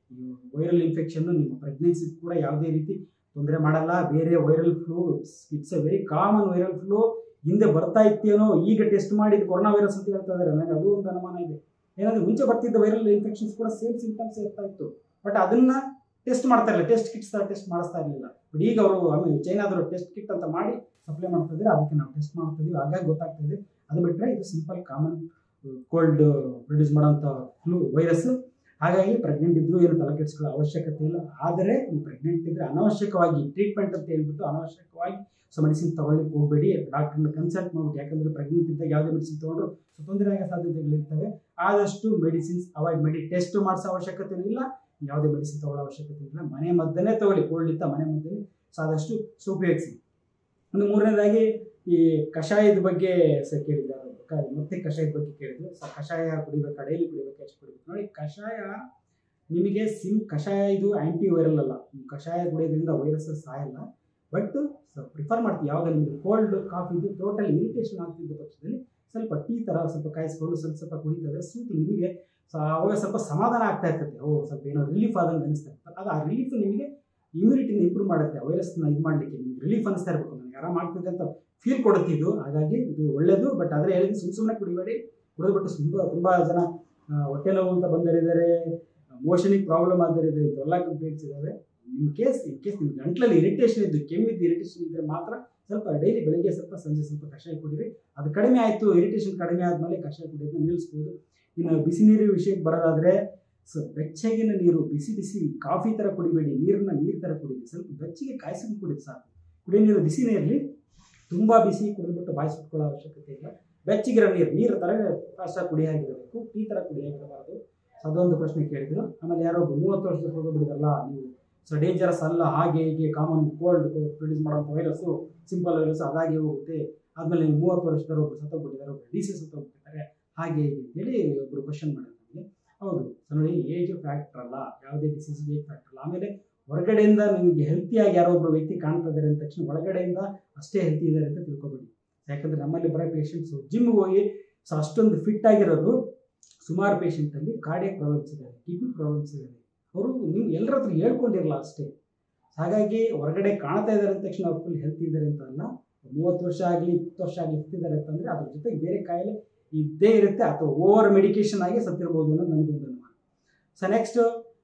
ಈ ವೈರಲ್ ಇನ್ಫೆಕ್ಷನ್ನು ನಿಮ್ಮ ಪ್ರೆಗ್ನೆನ್ಸಿ ಕೂಡ ಯಾವುದೇ ರೀತಿ ತೊಂದರೆ ಮಾಡಲ್ಲ ಬೇರೆ viral flu it's a very common viral flu ಹಿಂದೆ ಬರ್ತಾ ಇತ್ತೇನೋ ಈಗ ಟೆಸ್ಟ್ ಮಾಡಿದ ಕೊರೋನಾ ವೈರಸ್ ಅಂತ ಹೇಳ್ತಾ ಇದ್ದಾರೆ ನನಗೆ ಅದು ಒಂದು ಅನುಮಾನ ಇದೆ ಏನಂದ್ರೆ ಮುಂಚೆ ಬರ್ತಿದ್ದ ವೈರಲ್ ಇನ್ಫೆಕ್ಷನ್ಸ್ ಕೂಡ ಸೇಮ್ ಸಿಂಟಮ್ಸ್ ಇರ್ತಾ ಇತ್ತು ಬಟ್ ಅದನ್ನ ಟೆಸ್ಟ್ ಮಾಡ್ತಾ ಇರಲಿಲ್ಲ ಟೆಸ್ಟ್ ಕಿಟ್ಸ್ ಥರ ಟೆಸ್ಟ್ ಮಾಡಿಸ್ತಾ ಇರಲಿಲ್ಲ ಬಟ್ ಈಗ ಅವರು ಆಮೇಲೆ ಚೈನಾದವರು ಟೆಸ್ಟ್ ಕಿಟ್ ಅಂತ ಮಾಡಿ ಸಪ್ಲೈ ಮಾಡ್ತಾ ಇದ್ದಾರೆ ಅದಕ್ಕೆ ನಾವು ಟೆಸ್ಟ್ ಮಾಡ್ತಾ ಇದೀವಿ ಹಾಗಾಗಿ ಗೊತ್ತಾಗ್ತಾ ಇದೆ ಅದು ಬಿಟ್ಟರೆ ಇದು ಸಿಂಪಲ್ ಕಾಮನ್ ಕೋಲ್ಡ್ ಪ್ರೊಡ್ಯೂಸ್ ಮಾಡೋಂಥ ಫ್ಲೂ ವೈರಸ್ ಹಾಗಾಗಿ ಪ್ರೆಗ್ನೆಂಟ್ ಇದ್ರೂ ಏನು ತಲೆ ಕೆಡಿಸ್ಕೊಳ್ಳೋ ಅವಶ್ಯಕತೆ ಇಲ್ಲ ಆದರೆ ನೀವು ಪ್ರೆಗ್ನೆಂಟ್ ಇದ್ದರೆ ಅನವಶ್ಯಕವಾಗಿ ಟ್ರೀಟ್ಮೆಂಟ್ ಅಂತ ಹೇಳ್ಬಿಟ್ಟು ಅನವಶ್ಯಕವಾಗಿ ಸೊ ಮೆಡಿಸಿನ್ ತಗೊಳ್ಳಿಕ್ಕೆ ಹೋಗಬೇಡಿ ಡಾಕ್ಟರ್ನ ಕನ್ಸಲ್ಟ್ ಮಾಡ್ಬಿಟ್ಟು ಯಾಕಂದರೆ ಪ್ರೆಗ್ನೆಂಟ್ ಇದ್ದಾಗ ಯಾವುದೇ ಮೆಡಿಸಿನ್ ತೊಗೊಂಡ್ರು ಸೊ ತೊಂದರೆ ಆಗೋ ಸಾಧ್ಯತೆಗಳಿರ್ತವೆ ಆದಷ್ಟು ಮೆಡಿಸಿನ್ಸ್ ಅವಾಯ್ಡ್ ಮಾಡಿ ಟೆಸ್ಟ್ ಮಾಡಿಸೋ ಅವಶ್ಯಕತೆ ಇಲ್ಲ ಯಾವುದೇ ಮೆಡಿಸಿನ್ ತಗೊಳ್ಳೋ ಅವಶ್ಯಕತೆ ಇಲ್ಲ ಮನೆ ಮದ್ದನ್ನೇ ತಗೊಳ್ಳಿ ಕೋಲ್ಡ್ ಇತ್ತ ಮನೆ ಮದ್ದನ್ನೇ ಸೊ ಆದಷ್ಟು ಸೊ ಉಪಯೋಗಿಸಿ ಒಂದು ಮೂರನೇದಾಗಿ ಈ ಕಷಾಯದ ಬಗ್ಗೆ ಸಹ ಕೇಳಿದ್ದಾರೆ ಕ- ಮತ್ತೆ ಕಷಾಯದ ಬಗ್ಗೆ ಕೇಳಿದ್ರು ಸೊ ಕಷಾಯ ಕುಡಿಬೇಕಾ ಡೈಲಿ ಕುಡಿಬೇಕಾ ಎಷ್ಟು ಕುಡಿಬೇಕು ನೋಡಿ ಕಷಾಯ ನಿಮಗೆ ಸಿಮ್ ಕಷಾಯ ಇದು ಆ್ಯಂಟಿ ವೈರಲ್ ಅಲ್ಲ ನೀವು ಕಷಾಯ ಕುಡಿಯೋದ್ರಿಂದ ವೈರಸ್ ಸಾಯಲ್ಲ ಬಟ್ ಪ್ರಿಫರ್ ಮಾಡ್ತೀವಿ ಯಾವಾಗ ನಿಮಗೆ ಕೋಲ್ಡ್ ಕಾಫಿ ಇದು ಟೋಟಲ್ ಇರಿಟೇಷನ್ ಆಗ್ತಿದ್ದ ಪಕ್ಷದಲ್ಲಿ ಸ್ವಲ್ಪ ಟೀ ಥರ ಸ್ವಲ್ಪ ಕಾಯಿಸ್ಕೊಂಡು ಸ್ವಲ್ಪ ಸ್ವಲ್ಪ ಕುಡಿತದೆ ಸೂತಿ ನಿಮಗೆ ಸೊ ಅವಾಗ ಸ್ವಲ್ಪ ಸಮಾಧಾನ ಆಗ್ತಾ ಇರ್ತದೆ ಓ ಸ್ವಲ್ಪ ಏನೋ ರಿಲೀಫ್ ಆದಂಗೆ ಅನಿಸ್ತಾ ಇರ್ತದೆ ಅದು ಆ ರಿಲೀಫ್ ನಿಮಗೆ ಇಮ್ಯುನಿಟಿನ ಇಂಪ್ರೂವ್ ಮಾಡುತ್ತೆ ವೈರಸ್ನ ಇದು ಮಾಡಲಿಕ್ಕೆ ನಿಮಗೆ ರಿಲೀಫ್ ಅನಿಸ್ತಾ ಇರಬೇಕು ನನಗೆ ಆರಾಮ ಆಗ್ತಿದೆ ಅಂತ ಫೀಲ್ ಕೊಡುತ್ತಿದ್ದು ಹಾಗಾಗಿ ಇದು ಒಳ್ಳೆಯದು ಬಟ್ ಆದರೆ ಹೇಳಿದ್ರೆ ಸುಮ್ಮ ಸುಮ್ಮನೆ ಕುಡಿಬೇಡಿ ಕುಡಿದ್ಬಿಟ್ಟು ತುಂಬ ತುಂಬ ಜನ ಆ, ಹೊಟ್ಟೆ ನೋವು ಅಂತ ಬಂದರಿದ್ದಾರೆ ಮೋಷನಿಗೆ ಪ್ರಾಬ್ಲಮ್ ಆದರಿದ್ದಾರೆ ಇದೆಲ್ಲ ಕಂಪ್ಲೇಂಟ್ಸ್ ಇದ್ದಾವೆ ನಿಮ್ಮ ಕೇಸ್ ಇನ್ ಕೇಸ್ ನಿಮ್ಮ ಗಂಟ್ಲಲ್ಲಿ ಇರಿಟೇಷನ್ ಇದ್ದು ಕೆಮ್ಮಿದ್ದು ಇರಿಟೇಷನ್ ಇದ್ದರೆ ಮಾತ್ರ ಸ್ವಲ್ಪ ಡೈಲಿ ಬೆಳಿಗ್ಗೆ ಸ್ವಲ್ಪ ಸಂಜೆ ಸ್ವಲ್ಪ ಕಷಾಯ ಕುಡಿರಿ ಅದು ಕಡಿಮೆ ಆಯಿತು ಇರಿಟೇಷನ್ ಕಡಿಮೆ ಆದಮೇಲೆ ಕಷಾಯ ಕುಡಿಯೋದನ್ನ ನಿಲ್ಲಿಸ್ಬೋದು ಇನ್ನು ಬಿಸಿ ನೀರು ವಿಷಯಕ್ಕೆ ಬರೋದಾದರೆ ಸೊ ಬೆಚ್ಚಗಿನ ನೀರು ಬಿಸಿ ಬಿಸಿ ಕಾಫಿ ಥರ ಕುಡಿಬೇಡಿ ನೀರನ್ನ ನೀರು ಥರ ಕುಡಿರಿ ಸ್ವಲ್ಪ ಬೆಚ್ಚಗೆ ಕಾಯಿಸ್ಕೊಂಡು ಕುಡಿದು ಸಾಕು ಕುಡಿಯೋ ನೀರು ಬಿಸಿನೇ ಇರಲಿ ತುಂಬ ಬಿಸಿ ಕುಡಿದ್ಬಿಟ್ಟು ಬಾಯಿ ಸುಟ್ಕೊಳ್ಳೋ ಅವಶ್ಯಕತೆ ಇಲ್ಲ ಬೆಚ್ಚಗಿರೋ ನೀರು ನೀರು ಥರ ಫಾಸ್ಟಾಗಿ ಕುಡಿಯಾಗಿರಬೇಕು ಟೀ ಥರ ಕುಡಿಯಾಗಿರಬಾರ್ದು ಸೊ ಅದೊಂದು ಪ್ರಶ್ನೆ ಕೇಳಿದ್ರು ಆಮೇಲೆ ಯಾರೋ ಒಬ್ರು ಮೂವತ್ತು ವರ್ಷದ ಹೋಗ್ಬಿಡಿದಾರಲ್ಲ ನೀವು ಸೊ ಡೇಂಜರಸ್ ಅಲ್ಲ ಹಾಗೆ ಹೀಗೆ ಕಾಮನ್ ಕೋಲ್ಡ್ ಪ್ರೊಡ್ಯೂಸ್ ಮಾಡೋಂಥ ವೈರಸ್ಸು ಸಿಂಪಲ್ ವೈರಸ್ ಅದಾಗೆ ಹೋಗುತ್ತೆ ಆದಮೇಲೆ ನೀವು ಮೂವತ್ತು ವರ್ಷದವರು ಒಬ್ರು ಸತ್ತೋಗ್ಬಿಟ್ಟಿದ್ದಾರೆ ಒಬ್ರು ಡಿ ಸಿ ಸತ್ತೋಗ್ಬಿಟ್ಟಿದ್ದಾರೆ ಹಾಗೆ ಹೀಗೆ ಅಂತೇಳಿ ಒಬ್ಬರು ಕ್ವಶನ್ ಮಾಡಿದ್ರು ನನಗೆ ಹೌದು ಸೊ ನೋಡಿ ಏಜ್ ಫ್ಯಾಕ್ಟರ್ ಅಲ್ಲ ಯಾವುದೇ ಡಿಸೀಸ್ಗೆ ಏಜ್ ಫ್ಯಾಕ್ಟರ್ ಅಲ್ಲ ಆಮೇಲೆ ಹೊರಗಡೆಯಿಂದ ನಿಮಗೆ ಹೆಲ್ತಿಯಾಗಿ ಯಾರೋ ಒಬ್ಬರು ವ್ಯಕ್ತಿ ಕಾಣ್ತಾ ಇದ್ದಾರೆ ಅಂದ ತಕ್ಷಣ ಒಳಗಡೆಯಿಂದ ಅಷ್ಟೇ ಹೆಲ್ತಿ ಇದ್ದಾರೆ ಅಂತ ತಿಳ್ಕೊಬೇಡಿ ಯಾಕಂದರೆ ನಮ್ಮಲ್ಲಿ ಬರೋ ಪೇಷಂಟ್ಸು ಜಿಮ್ಗೆ ಹೋಗಿ ಸೊ ಅಷ್ಟೊಂದು ಫಿಟ್ ಆಗಿರೋರು ಸುಮಾರು ಪೇಷಂಟಲ್ಲಿ ಕಾರ್ಡಿಯಕ್ ಪ್ರಾಬ್ಲಮ್ಸ್ ಇದ್ದಾರೆ ಕಿಡ್ನಿ ಪ್ರಾಬ್ಲಮ್ಸ್ ಇದ್ದಾರೆ ಅವರು ನೀವು ಎಲ್ಲರ ಹತ್ರ ಹೇಳ್ಕೊಂಡಿರಲ್ಲ ಅಷ್ಟೇ ಹಾಗಾಗಿ ಹೊರಗಡೆ ಕಾಣ್ತಾ ಇದ್ದಾರೆ ಅಂದ ತಕ್ಷಣ ಅವ್ರು ಫುಲ್ ಹೆಲ್ತಿ ಇದ್ದಾರೆ ಅಂತ ಅಲ್ಲ ಮೂವತ್ತು ವರ್ಷ ಆಗಲಿ ಇಪ್ಪತ್ತು ವರ್ಷ ಆಗಲಿ ಇರ್ತಿದ್ದಾರೆ ಅಂತಂದರೆ ಅದ್ರ ಜೊತೆಗೆ ಬೇರೆ ಕಾಯಿಲೆ ಇದ್ದೇ ಇರುತ್ತೆ ಅಥವಾ ಓವರ್ ಮೆಡಿಕೇಶನ್ ಆಗಿ ಸತ್ತಿರ್ಬೋದು ಅನ್ನೋದು ನನಗೊಂದು ಅನುಮಾನ ಸೊ ನೆಕ್ಸ್ಟ್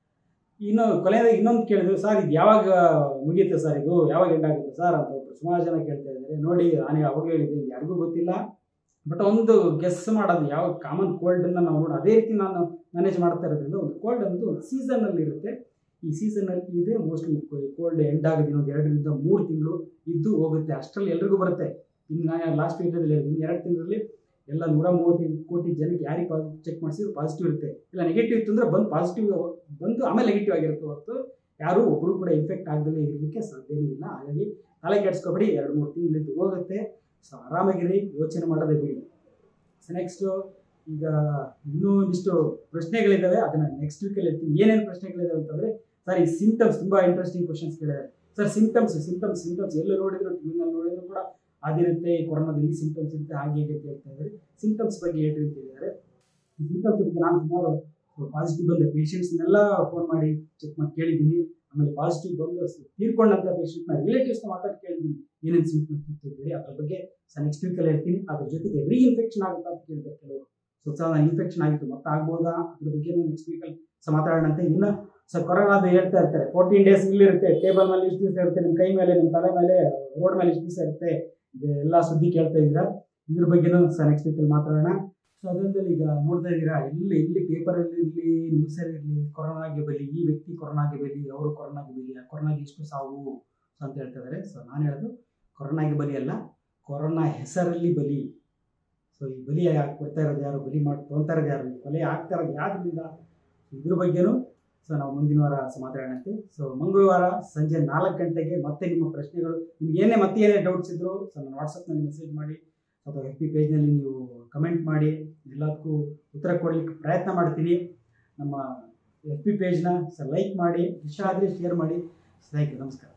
ಇನ್ನು ಕೊನೆಯದಾಗಿ ಇನ್ನೊಂದು ಕೇಳಿದ್ರು ಸರ್ ಇದು ಯಾವಾಗ ಮುಗಿಯುತ್ತೆ ಸರ್ ಇದು ಯಾವಾಗ ಎಂಡ್ ಆಗುತ್ತೆ ಸರ್ ಅಂತ ಒಬ್ರು ಸುಮಾರು ಜನ ಕೇಳ್ತಾ ಇದ್ದಾರೆ ನೋಡಿ ನಾನು ಯಾವಾಗಲೂ ಹೇಳಿದ್ದೆ ಇದು ಯಾರಿಗೂ ಗೊತ್ತಿಲ್ಲ ಬಟ್ ಒಂದು ಗೆಸ್ ಮಾಡೋದು ಯಾವ ಕಾಮನ್ ಕೋಲ್ಡನ್ನು ನಾವು ನೋಡಿ ಅದೇ ರೀತಿ ನಾನು ಮ್ಯಾನೇಜ್ ಮಾಡ್ತಾ ಇರೋದ್ರಿಂದ ಒಂದು ಕೋಲ್ಡ್ ಅನ್ನೋದು ಒಂದು ಸೀಸನಲ್ಲಿ ಇರುತ್ತೆ ಈ ಸೀಸನಲ್ಲಿ ಇದೆ ಮೋಸ್ಟ್ಲಿ ಕೋಲ್ಡ್ ಎಂಡ್ ಆಗೋದು ಇನ್ನೊಂದು ಎರಡರಿಂದ ಮೂರು ತಿಂಗಳು ಇದ್ದು ಹೋಗುತ್ತೆ ಅಷ್ಟರಲ್ಲಿ ಎಲ್ರಿಗೂ ಬರುತ್ತೆ ಇನ್ನು ನಾನು ಲಾಸ್ಟ್ ವೀಡಿಯೋದಲ್ಲಿ ಹೇಳಿದ್ದೀನಿ ಇನ್ನು ಎರಡು ತಿಂಗಳಲ್ಲಿ ಎಲ್ಲ ನೂರ ಮೂವತ್ತೈದು ಕೋಟಿ ಜನಕ್ಕೆ ಯಾರಿಗೆ ಪಾಸಿಟಿವ್ ಚೆಕ್ ಮಾಡಿಸಿದ್ರು ಪಾಸಿಟಿವ್ ಇರುತ್ತೆ ಇಲ್ಲ ನೆಗೆಟಿವ್ ಇತ್ತು ಅಂದರೆ ಬಂದು ಪಾಸಿಟಿವ್ ಬಂದು ಆಮೇಲೆ ನೆಗೆಟಿವ್ ಆಗಿರುತ್ತೆ ಹೊರತು ಯಾರೂ ಒಬ್ಬರು ಕೂಡ ಇನ್ಫೆಕ್ಟ್ ಆಗದಲ್ಲೇ ಇರಲಿಕ್ಕೆ ಸಾಧ್ಯನೇ ಇಲ್ಲ ಹಾಗಾಗಿ ತಲೆ ಕೆಡಿಸ್ಕೊಬೇಡಿ ಎರಡು ಮೂರು ತಿಂಗಳಿದ್ದು ಹೋಗುತ್ತೆ ಸೊ ಆರಾಮಾಗಿರಿ ಯೋಚನೆ ಮಾಡೋದೇ ಬಿಡಿ ಸೊ ನೆಕ್ಸ್ಟು ಈಗ ಇನ್ನೂ ಒಂದಿಷ್ಟು ಪ್ರಶ್ನೆಗಳಿದ್ದಾವೆ ಅದನ್ನು ನೆಕ್ಸ್ಟ್ ವೀಕಲ್ಲಿ ಹೇಳ್ತೀನಿ ಏನೇನು ಪ್ರಶ್ನೆಗಳಿದ್ದಾವೆ ಅಂತಂದರೆ ಸರ್ ಈ ಸಿಂಟಮ್ಸ್ ತುಂಬ ಇಂಟ್ರೆಸ್ಟಿಂಗ್ ಕ್ವಶನ್ಸ್ ಕೇಳಿದ್ದಾರೆ ಸರ್ ಸಿಂಟಮ್ಸ್ ಸಿಂಟಮ್ಸ್ ಸಿಂಟಮ್ಸ್ ಎಲ್ಲೂ ನೋಡಿದ್ರು ಟಿವಿನಲ್ಲಿ ನೋಡಿದ್ರು ಕೂಡ ಅದಿರುತ್ತೆ ಕೊರೋನಾದಲ್ಲಿ ಈ ಸಿಂಟಮ್ಸ್ ಇರುತ್ತೆ ಹಾಗೆ ಹೀಗೆ ಅಂತ ಹೇಳ್ತಾ ಇದ್ದಾರೆ ಸಿಂಟಮ್ಸ್ ಬಗ್ಗೆ ಹೇಳ್ರಿ ಅಂತ ಹೇಳಿದ್ದಾರೆ ಈ ಸಿಂಟಮ್ಸ್ ಬಗ್ಗೆ ನಾನು ಸುಮಾರು ಪಾಸಿಟಿವ್ ಬಂದ ಪೇಷಂಟ್ಸ್ನೆಲ್ಲ ಫೋನ್ ಮಾಡಿ ಚೆಕ್ ಮಾಡಿ ಕೇಳಿದ್ದೀನಿ ಆಮೇಲೆ ಪಾಸಿಟಿವ್ ಬಂದು ತೀರ್ಕೊಂಡಂಥ ಪೇಷಂಟ್ನ ರಿಲೇಟಿವ್ಸ್ನ ಮಾತಾಡಿ ಕೇಳಿದ್ದೀನಿ ಏನೇನು ಸಿಂಟಮ್ಸ್ ಇತ್ತು ಅಂತ ಹೇಳಿ ಅದ್ರ ಬಗ್ಗೆ ಸೊ ನೆಕ್ಸ್ಟ್ ವೀಕಲ್ಲಿ ಹೇಳ್ತೀನಿ ಅದ್ರ ಜೊತೆಗೆ ರೀ ಇನ್ಫೆಕ್ಷನ್ ಆಗುತ್ತಾ ಅಂತ ಕೇಳಿದ್ದಾರೆ ಕೆಲವರು ಸೊ ಸಹ ಇನ್ಫೆಕ್ಷನ್ ಆಗಿತ್ತು ಮತ್ತೆ ಆಗ್ಬೋದಾ ಅದ್ರ ಬಗ್ಗೆ ನೆಕ್ಸ್ಟ್ ವೀಕಲ್ಲಿ ಸೊ ಮಾತಾಡೋಣಂತೆ ಇನ್ನು ಸೊ ಕೊರೋನಾದ ಹೇಳ್ತಾ ಇರ್ತಾರೆ ಫೋರ್ಟೀನ್ ಡೇಸ್ ಇಲ್ಲಿರುತ್ತೆ ಟೇಬಲ್ ಮೇಲೆ ಇಷ್ಟು ದಿವಸ ಇರುತ್ತೆ ನಿಮ್ಮ ಕೈ ಮೇಲೆ ನಿಮ್ಮ ತಲೆ ಮೇಲೆ ರೋಡ್ ಮೇಲೆ ಇಷ್ಟು ದಿವಸ ಇರುತ್ತೆ ಇದು ಎಲ್ಲ ಸುದ್ದಿ ಕೇಳ್ತಾ ಇದ್ದೀರಾ ಇದ್ರ ಬಗ್ಗೆನೂ ಸಹ ನೆಕ್ಸ್ಟ್ ವೀಕಲ್ಲಿ ಮಾತಾಡೋಣ ಸೊ ಅದೊಂದಲ್ಲಿ ಈಗ ನೋಡ್ತಾ ಇದ್ದೀರಾ ಎಲ್ಲಿ ಎಲ್ಲಿ ಪೇಪರಲ್ಲಿ ಇರಲಿ ನ್ಯೂಸಲ್ಲಿ ಇರಲಿ ಕೊರೋನಾಗೆ ಬಲಿ ಈ ವ್ಯಕ್ತಿ ಕೊರೋನಾಗೆ ಬಲಿ ಅವರು ಕೊರೋನಾಗೆ ಬಲಿ ಆ ಕೊರೋನಾಗೆ ಇಷ್ಟು ಸಾವು ಸೊ ಅಂತ ಹೇಳ್ತಾ ಇದ್ದಾರೆ ಸೊ ನಾನು ಹೇಳೋದು ಕೊರೋನಾಗೆ ಬಲಿ ಅಲ್ಲ ಕೊರೋನಾ ಹೆಸರಲ್ಲಿ ಬಲಿ ಸೊ ಈ ಬಲಿ ಯಾಕೆ ಕೊಡ್ತಾ ಇರೋದು ಯಾರು ಬಲಿ ಮಾಡಿ ತೊಗೊಳ್ತಾ ಇರೋದು ಯಾರು ಕೊಲೆ ಆಗ್ತಾ ಇರೋದು ಯಾವ್ದ್ರಿಂದ ಇದ್ರ ಬಗ್ಗೆನೂ ಸೊ ನಾವು ಮುಂದಿನ ವಾರ ಸೊ ಮಾತಾಡೋಣಂತೆ ಸೊ ಮಂಗಳವಾರ ಸಂಜೆ ನಾಲ್ಕು ಗಂಟೆಗೆ ಮತ್ತೆ ನಿಮ್ಮ ಪ್ರಶ್ನೆಗಳು ನಿಮ್ಗೆ ಏನೇ ಮತ್ತೆ ಏನೇ ಡೌಟ್ಸ್ ಇದ್ದರೂ ಸೊ ನನ್ನ ವಾಟ್ಸಪ್ನಲ್ಲಿ ಮೆಸೇಜ್ ಮಾಡಿ ಅಥವಾ ಎಫ್ ಪಿ ಪೇಜ್ನಲ್ಲಿ ನೀವು ಕಮೆಂಟ್ ಮಾಡಿ ಎಲ್ಲದಕ್ಕೂ ಉತ್ತರ ಕೊಡಲಿಕ್ಕೆ ಪ್ರಯತ್ನ ಮಾಡ್ತೀನಿ ನಮ್ಮ ಎಫ್ ಪಿ ಪೇಜ್ನ ಸೊ ಲೈಕ್ ಮಾಡಿ ಇಷ್ಟ ಆದರೆ ಶೇರ್ ಮಾಡಿ ಥ್ಯಾಂಕ್ ಯು ನಮಸ್ಕಾರ